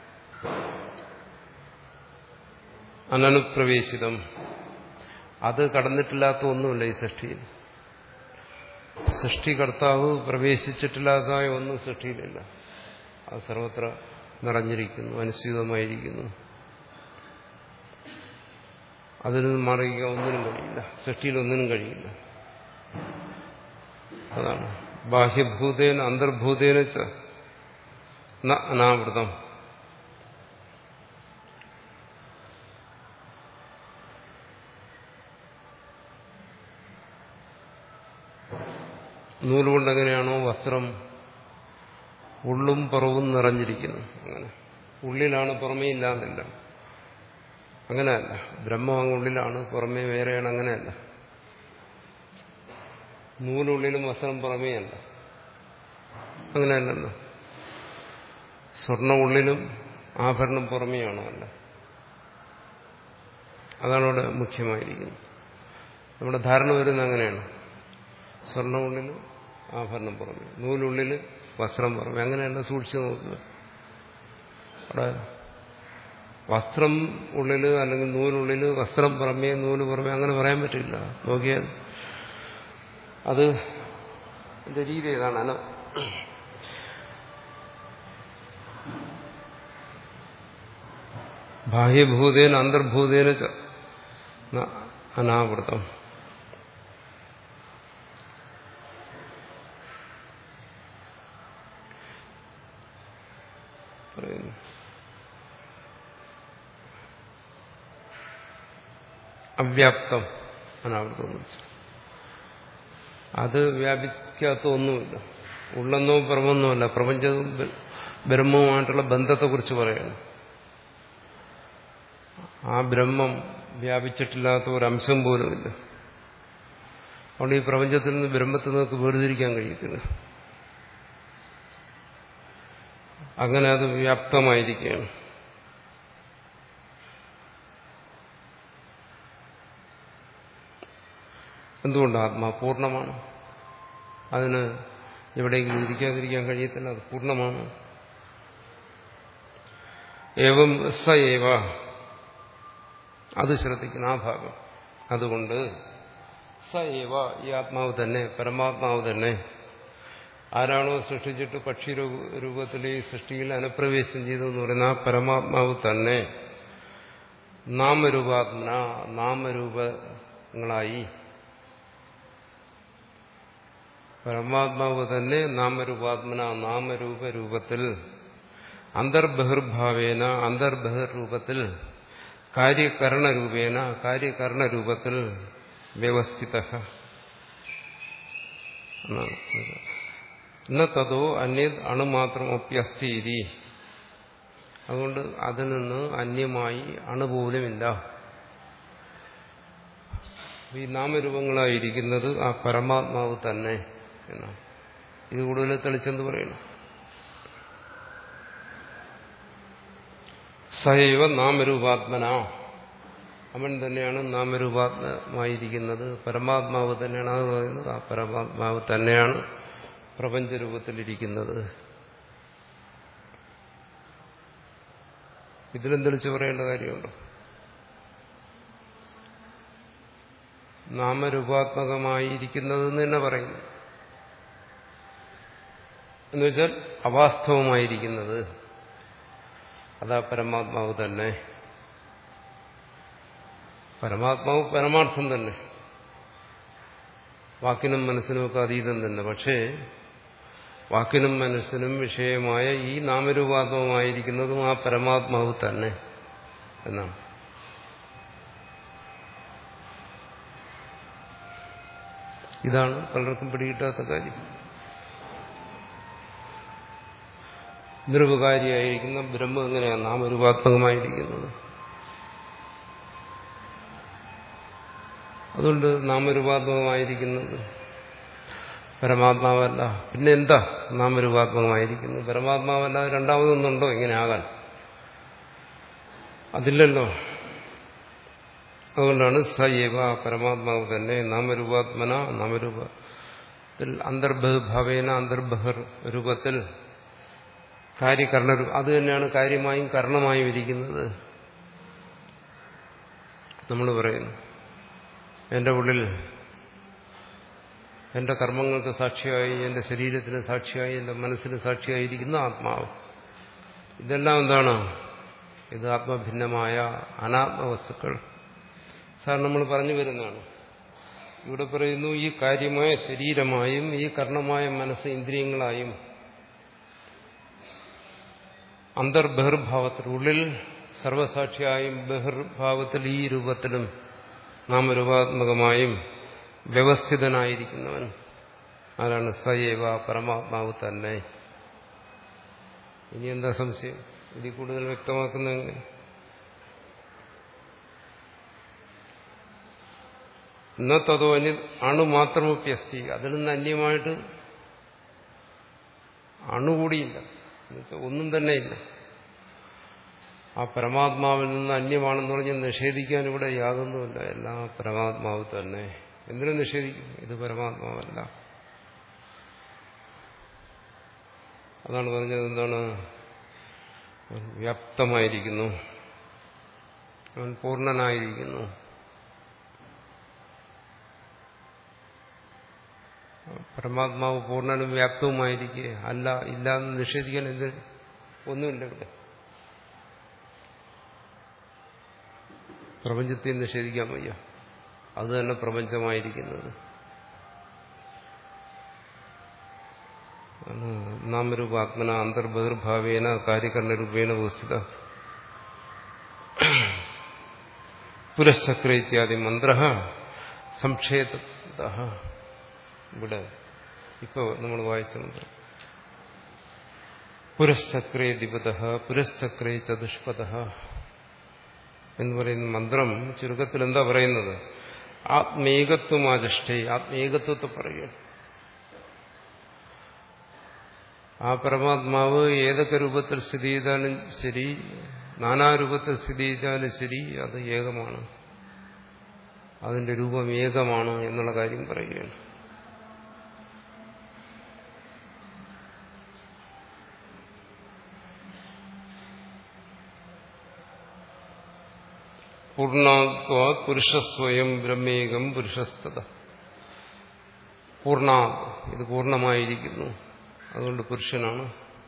അനനുപ്രവേശിതം അത് കടന്നിട്ടില്ലാത്ത ഒന്നുമില്ല ഈ സൃഷ്ടിയിൽ സൃഷ്ടികർത്താവ് പ്രവേശിച്ചിട്ടില്ലാത്തതായ ഒന്നും സൃഷ്ടിയിലില്ല അത് സർവത്ര നിറഞ്ഞിരിക്കുന്നു അനുസ്യൂതമായിരിക്കുന്നു അതിൽ നിന്ന് മാറിയ ഒന്നിനും കഴിയില്ല സൃഷ്ടിയിൽ ഒന്നിനും കഴിയില്ല അതാണ് ബാഹ്യഭൂതേന അന്തർഭൂതേന ച അനാവൃതം നൂലുകൊണ്ട് എങ്ങനെയാണോ വസ്ത്രം ഉള്ളും പുറവും നിറഞ്ഞിരിക്കുന്നു അങ്ങനെ ഉള്ളിലാണ് പുറമേ ഇല്ലാന്നില്ല അങ്ങനെയല്ല ബ്രഹ്മം അങ്ങ് ഉള്ളിലാണ് പുറമേ വേറെയാണ് അങ്ങനെയല്ല നൂലുള്ളിലും വസ്ത്രം പുറമേ അല്ല അങ്ങനെയല്ലല്ലോ സ്വർണ്ണ ഉള്ളിലും ആഭരണം പുറമേയാണോ അല്ല അതാണ് അവിടെ മുഖ്യമായിരിക്കുന്നത് നമ്മുടെ ധാരണ വരുന്നത് അങ്ങനെയാണ് സ്വർണ്ണ ഉള്ളിൽ ആഭരണം പുറമെ നൂലുള്ളിൽ വസ്ത്രം പുറമെ അങ്ങനെയല്ല സൂക്ഷിച്ചു നോക്കുക അവിടെ വസ്ത്രം ഉള്ളിൽ അല്ലെങ്കിൽ നൂലുള്ളിൽ വസ്ത്രം പുറമേ നൂല് പുറമേ അങ്ങനെ പറയാൻ പറ്റില്ല നോക്കിയാൽ അത് എന്റെ രീതി ഏതാണ് അന ബാഹ്യഭൂതേന അന്തർഭൂതേന അനാവൃതം പറയുന്നു അവ്യാപ്തം അനാവൃതം അത് വ്യാപിക്കാത്ത ഒന്നുമില്ല ഉള്ളെന്നോ പുറമെന്നോ പ്രപഞ്ചവും ബ്രഹ്മവുമായിട്ടുള്ള ബന്ധത്തെക്കുറിച്ച് പറയണം ആ ബ്രഹ്മം വ്യാപിച്ചിട്ടില്ലാത്ത ഒരംശം പോലുമില്ല അതുകൊണ്ട് ഈ പ്രപഞ്ചത്തിൽ നിന്ന് ബ്രഹ്മത്തിൽ നിന്നൊക്കെ വേർതിരിക്കാൻ കഴിയത്തില്ല അങ്ങനെ അത് വ്യാപ്തമായിരിക്കുകയാണ് എന്തുകൊണ്ട് ആത്മാ പൂർണ്ണമാണ് അതിന് എവിടെയെങ്കിലും ഇരിക്കാതിരിക്കാൻ കഴിയത്തില്ല അത് പൂർണ്ണമാണ് ഏവം സ ഏവ അത് ശ്രദ്ധിക്കണം ആ ഭാഗം അതുകൊണ്ട് സ ഏവ ഈ ആത്മാവ് തന്നെ പരമാത്മാവ് തന്നെ ആരാണോ സൃഷ്ടിച്ചിട്ട് പക്ഷി രൂപത്തിൽ ഈ സൃഷ്ടിയിൽ അനുപ്രവേശം ചെയ്തതെന്ന് പറയുന്ന ആ പരമാത്മാവ് തന്നെ നാമരൂപാത്മന നാമരൂപങ്ങളായി പരമാത്മാവ് തന്നെ നാമരൂപാത്മന നാമരൂപ രൂപത്തിൽ അന്തർബഹിർഭാവേന അന്തർബഹിർരൂപത്തിൽ കാര്യകരണരൂപേണ കാര്യകരണരൂപത്തിൽ വ്യവസ്ഥിത എന്ന തതോ അന്യ അണുമാത്രമൊപ്യസ്ഥിതി അതുകൊണ്ട് അതിൽ നിന്ന് അന്യമായി അണുപോലുമില്ല ഈ നാമരൂപങ്ങളായിരിക്കുന്നത് ആ പരമാത്മാവ് തന്നെ എന്നാണ് ഇത് കൂടുതൽ തെളിച്ചെന്ന് പറയുന്നു സൈവ നാമരൂപാത്മന അവൻ തന്നെയാണ് നാമരൂപാത്മമായിരിക്കുന്നത് പരമാത്മാവ് തന്നെയാണ് അത് പറയുന്നത് ആ പരമാത്മാവ് തന്നെയാണ് പ്രപഞ്ചരൂപത്തിലിരിക്കുന്നത് ഇതിലും തെളിച്ച് പറയേണ്ട കാര്യമുണ്ടോ നാമരൂപാത്മകമായിരിക്കുന്നതെന്ന് തന്നെ പറയുന്നു എന്നുവെച്ചാൽ അവാസ്തവമായിരിക്കുന്നത് അതാ പരമാത്മാവ് തന്നെ പരമാത്മാവ് പരമാർത്ഥം തന്നെ വാക്കിനും മനസ്സിനുമൊക്കെ അതീതം തന്നെ പക്ഷേ വാക്കിനും മനസ്സിനും വിഷയമായ ഈ നാമരൂപാത്മകമായിരിക്കുന്നതും ആ പരമാത്മാവ് തന്നെ എന്നാണ് ഇതാണ് പലർക്കും പിടികിട്ടാത്ത കാര്യം നിർവികാരിയായിരിക്കുന്ന ബ്രഹ്മം എങ്ങനെയാണ് നാമരൂപാത്മകമായിരിക്കുന്നത് അതുകൊണ്ട് നാമരൂപാത്മകമായിരിക്കുന്നത് പരമാത്മാവല്ല പിന്നെ എന്താ നാമരൂപാത്മകമായിരിക്കുന്നു പരമാത്മാവല്ല രണ്ടാമതൊന്നുണ്ടോ ഇങ്ങനെ ആകാൻ അതില്ലല്ലോ അതുകൊണ്ടാണ് സയവ പരമാത്മാവ് തന്നെ നാമരൂപാത്മന നാമരൂപത്തിൽ അന്തർബഹഭാവേന അന്തർബഹർ രൂപത്തിൽ കാര്യകരണ അത് തന്നെയാണ് കാര്യമായും കർണമായും ഇരിക്കുന്നത് നമ്മൾ പറയുന്നു എന്റെ ഉള്ളിൽ എന്റെ കർമ്മങ്ങൾക്ക് സാക്ഷിയായി എന്റെ ശരീരത്തിന് സാക്ഷിയായി എന്റെ മനസ്സിന് സാക്ഷിയായിരിക്കുന്ന ആത്മാവ് ഇതെല്ലാം എന്താണ് ഇത് ആത്മഭിന്നമായ അനാത്മവസ്തുക്കൾ സാർ നമ്മൾ പറഞ്ഞു വരുന്നതാണ് ഇവിടെ പറയുന്നു ഈ കാര്യമായ ശരീരമായും ഈ കർണമായ മനസ്സ് ഇന്ദ്രിയങ്ങളായും അന്തർബഹിർഭാവത്തിൽ ഉള്ളിൽ സർവസാക്ഷിയായും ബഹിർഭാവത്തിൽ ഈ രൂപത്തിലും നാമരൂപാത്മകമായും വ്യവസ്ഥിതനായിരിക്കുന്നവൻ ആരാണ് സയേവ പരമാത്മാവ് തന്നെ ഇനി എന്താ സംശയം ഇതിൽ കൂടുതൽ വ്യക്തമാക്കുന്ന എങ്ങനെ ഇന്ന തതോ അന്യ അണു മാത്രമൊപ്യസ്തി അതിൽ നിന്ന് അന്യമായിട്ട് അണുകൂടിയില്ല എന്നുവെച്ചാൽ ഒന്നും തന്നെ ഇല്ല ആ പരമാത്മാവിൽ നിന്ന് അന്യമാണെന്ന് പറഞ്ഞ് നിഷേധിക്കാൻ ഇവിടെ യാതൊന്നുമില്ല എല്ലാം പരമാത്മാവ് തന്നെ എന്തിനും നിഷേധിക്കും ഇത് പരമാത്മാവല്ല അതാണ് പറഞ്ഞത് എന്താണ് അവൻ വ്യാപ്തമായിരിക്കുന്നു അവൻ പൂർണ്ണനായിരിക്കുന്നു പരമാത്മാവ് പൂർണ്ണനും വ്യാപ്തവുമായിരിക്കുക അല്ല ഇല്ല എന്ന് നിഷേധിക്കാൻ എന്ത് ഒന്നുമില്ല ഇവിടെ പ്രപഞ്ചത്തെ നിഷേധിക്കാൻ വയ്യ അത് തന്നെ പ്രപഞ്ചമായിരിക്കുന്നത് നാമരൂപാത്മന അന്തർബഹിർഭാവേന കാര്യകരണരൂപേണ വ്യവസ്ഥിത പുരശ്ചക്ര ഇത്യാദി മന്ത്ര സംക്ഷേപ ഇവിടെ ഇപ്പൊ നമ്മൾ വായിച്ച മന്ത്രം പുരശ്ചക്രേ ദിപത പുരശ്ചക്രേ ചതുഷ്പത എന്ന് പറയുന്ന മന്ത്രം ചുരുക്കത്തിൽ എന്താ പറയുന്നത് ആത്മേകത്വമാചഷ്ടേ ആത്മേകത്വത്തെ പറയുക ആ പരമാത്മാവ് ഏതൊക്കെ രൂപത്തിൽ സ്ഥിതി ചെയ്താലും ശരി നാനാരൂപത്തിൽ സ്ഥിതി ചെയ്താലും ശരി അത് ഏകമാണ് അതിന്റെ രൂപം ഏകമാണ് എന്നുള്ള കാര്യം പറയുകയാണ് പൂർണ്ണാത്വാ പുരുഷസ്വയം ബ്രഹ്മേകം പുരുഷസ്തത പൂർണ്ണ ഇത് പൂർണ്ണമായിരിക്കുന്നു അതുകൊണ്ട് പുരുഷനാണ്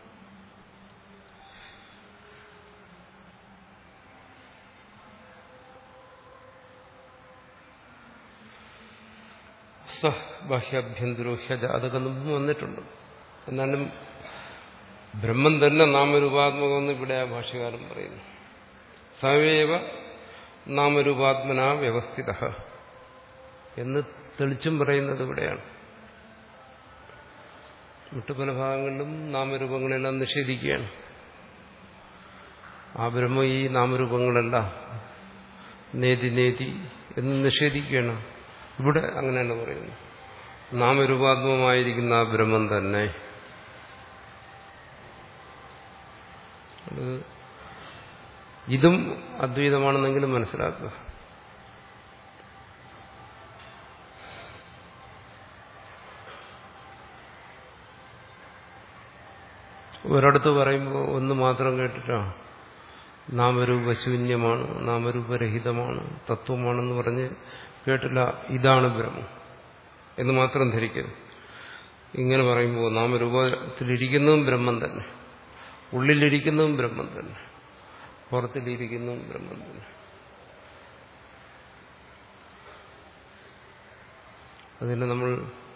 സ ബാഹ്യാഭ്യന്തരോ ഹ്യജ അതൊക്കെ മുമ്പ് വന്നിട്ടുണ്ട് എന്നാലും ബ്രഹ്മം തന്നെ നാമരൂപാത്മകമെന്ന് ഇവിടെ ആ ഭാഷകാരൻ പറയുന്നു സവയവ നാമരൂപാത്മന വ്യവസ്ഥിത എന്ന് തെളിച്ചും പറയുന്നത് ഇവിടെയാണ് മറ്റു പല ഭാഗങ്ങളിലും നാമരൂപങ്ങളെല്ലാം നിഷേധിക്കുകയാണ് ആ ബ്രഹ്മ ഈ നാമരൂപങ്ങളല്ല നേതി നേതി എന്ന് നിഷേധിക്കുകയാണ് ഇവിടെ അങ്ങനെയല്ല പറയുന്നു നാമരൂപാത്മകമായിരിക്കുന്ന ആ ബ്രഹ്മം തന്നെ അത് ഇതും അദ്വൈതമാണെന്നെങ്കിലും മനസ്സിലാക്കുക ഒരിടത്ത് പറയുമ്പോൾ ഒന്ന് മാത്രം കേട്ടിട്ടാണ് നാമരൂപശൂന്യമാണ് നാമരൂപരഹിതമാണ് തത്വമാണെന്ന് പറഞ്ഞ് കേട്ടില്ല ഇതാണ് ബ്രഹ്മം എന്ന് മാത്രം ധരിക്കരുത് ഇങ്ങനെ പറയുമ്പോൾ നാമരൂപത്തിലിരിക്കുന്നതും ബ്രഹ്മം തന്നെ ഉള്ളിലിരിക്കുന്നതും ബ്രഹ്മം തന്നെ പുറത്തിലിരിക്കുന്നതും ബ്രഹ്മം തന്നെ അതിന് നമ്മൾ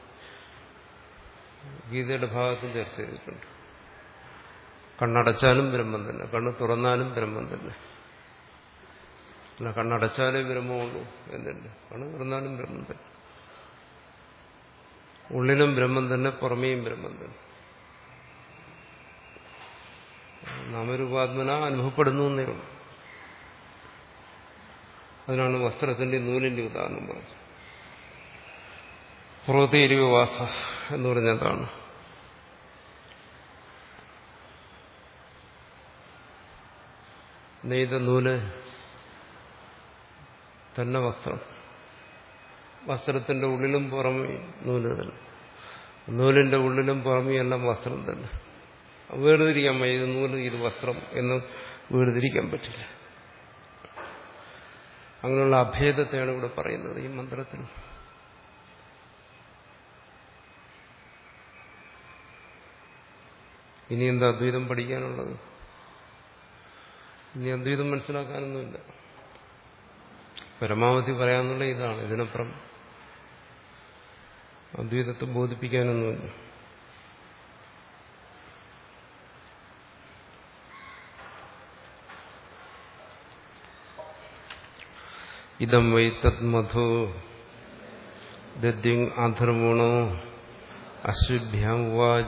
ഗീതയുടെ ഭാഗത്തും ചർച്ച ചെയ്തിട്ടുണ്ട് കണ്ണടച്ചാലും ബ്രഹ്മം തന്നെ കണ്ണ് തുറന്നാലും ബ്രഹ്മം തന്നെ അല്ല കണ്ണടച്ചാലേ ബ്രഹ്മമുള്ളൂ എന്നുണ്ട് കണ്ണ് തുറന്നാലും ബ്രഹ്മം തന്നെ ഉള്ളിലും ബ്രഹ്മം തന്നെ പുറമേയും ബ്രഹ്മം തന്നെ നാമരൂപാത്മന അനുഭവപ്പെടുന്നു എന്നേ ഉള്ളൂ അതിനാണ് വസ്ത്രത്തിന്റെ നൂലിന്റെ ഉദാഹരണം പറഞ്ഞത് പുറത്തേരിവാസ എന്ന് പറഞ്ഞതാണ് നെയ്ത നൂല് തന്നെ വസ്ത്രം വസ്ത്രത്തിന്റെ ഉള്ളിലും പുറമേ നൂല് തന്നെ നൂലിന്റെ ഉള്ളിലും പുറമേ എല്ലാം വസ്ത്രം തന്നെ വേർതിരിക്കാൻ വയ്യ ഇത് നൂല് ഇത് വസ്ത്രം എന്ന് വേർതിരിക്കാൻ പറ്റില്ല അങ്ങനെയുള്ള അഭേദത്തെയാണ് ഇവിടെ പറയുന്നത് ഈ മന്ത്രത്തിൽ ഇനി എന്താ അദ്വൈതം പഠിക്കാനുള്ളത് ഇനി അദ്വൈതം മനസ്സിലാക്കാനൊന്നുമില്ല പരമാവധി പറയാന്നുള്ള ഇതാണ് ഇതിനപ്പുറം അദ്വൈതത്തെ ബോധിപ്പിക്കാനൊന്നുമില്ല ഇതം വൈ തത് മധു ദദ്യങ് ആധർമൂണോ അശ്വഭ്യാം ഉവാച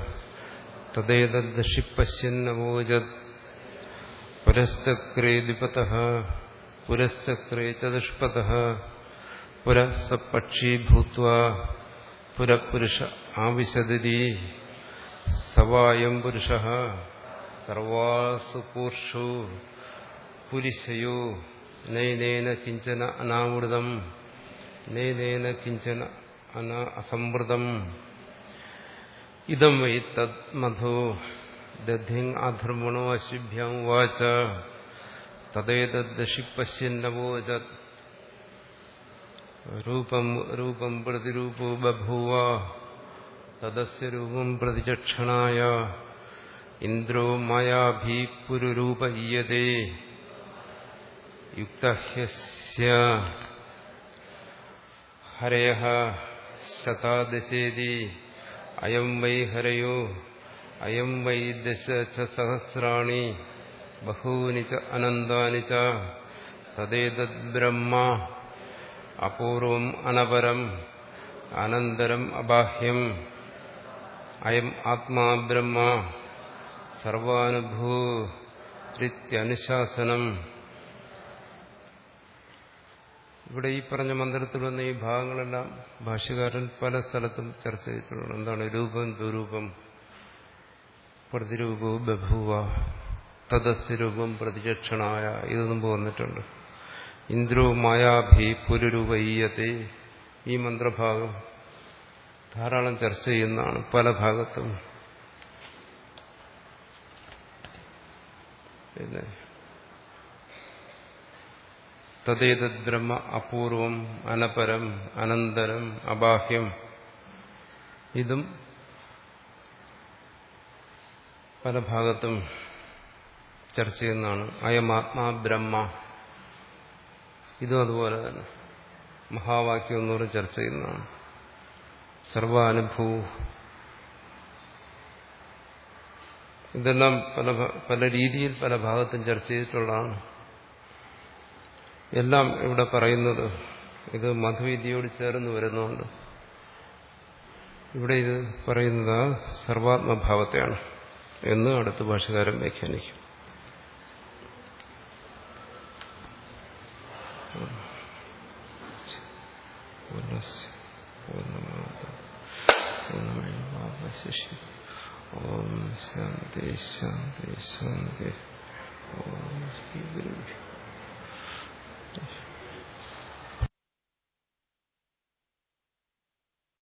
തദ്ദേതദ്ഷിപ്പശ്യന്നവോചത് പുരശ്ചക്രേ ദ്വിപത പുരശ്ചക്രേ ചതുഷ്പത പുരഃ പക്ഷീ ഭൂത്വാ പുരപുരുഷ ആവിശതി സവായം പുരുഷ സർവാസു പൂർഷു പുരിശയോ നൈനേന കിഞ്ചന അനാവൃതം നൈനേന കിഞ്ചന അനാ അസംവൃതം ഇതം വൈ തത് മധു ദധിങ് അധർമ്മണോ അശ്വിഭ്യാം വാച തദ്ദേതദ്ഷിപ്പശ്യന്നവോചത് രൂപം രൂപം പ്രതിരൂപോ ബഭൂവ തദസ്യ രൂപം പ്രതിചക്ഷണായ ഇന്ദ്രോ മായാഭീ പുരുരൂപ ഈയതേ യുക്തഹ്യസ്യ ഹരയ ശതാദശേതി അയം വൈ ഹരയോ അയം വൈ ദശ ച സഹസ്രാണി ബഹൂനി ച അനന്താനി ച തദ്ദേതദ് ബ്രഹ്മ അപൂർവം അനപരം അനന്തരം അബാഹ്യം അയം ആത്മാ ബ്രഹ്മ സർവാനുഭൂരിത്യനുശാസനം ഇവിടെ ഈ പറഞ്ഞ മന്ത്രത്തിൽ വന്ന ഈ ഭാഗങ്ങളെല്ലാം ഭാഷ്യകാരൻ പല സ്ഥലത്തും ചർച്ച ചെയ്തിട്ടുണ്ട് എന്താണ് രൂപം ദുരൂപം പ്രതിരൂപവും ബഭൂവ തദസ്യ രൂപം പ്രതിചക്ഷണായ ഇത് മുമ്പ് വന്നിട്ടുണ്ട് ഇന്ദ്രോ മായാഭി പുരുരൂപയ്യത്തെ ഈ മന്ത്രഭാഗം ധാരാളം ചർച്ച ചെയ്യുന്നതാണ് പല ഭാഗത്തും പിന്നെ തദ്ദേതത് ബ്രഹ്മ അപൂർവം അനപരം അനന്തരം അബാഹ്യം ഇതും പല ഭാഗത്തും ചർച്ച ചെയ്യുന്നതാണ് അയമാത്മാ ബ്രഹ്മ ഇതും അതുപോലെ തന്നെ മഹാവാക്യം എന്ന് പറഞ്ഞ് ചർച്ച ചെയ്യുന്നതാണ് സർവാനുഭൂ ഇതെല്ലാം പല പല രീതിയിൽ പല ഭാഗത്തും ചർച്ച ചെയ്തിട്ടുള്ളതാണ് എല്ലാം ഇവിടെ പറയുന്നത് ഇത് മധുവിദ്യയോട് ചേർന്ന് വരുന്നുണ്ട് ഇവിടെ ഇത് പറയുന്നത് സർവാത്മഭാവത്തെയാണ് എന്ന് അടുത്ത ഭാഷകാരൻ വ്യാഖ്യാനിക്കും പൂർണ്ണമേവാവശിഷ്യം ഓം ശാന്തി ശാന്തി ശാന്തി ഓം ശ്രീ ഗുരു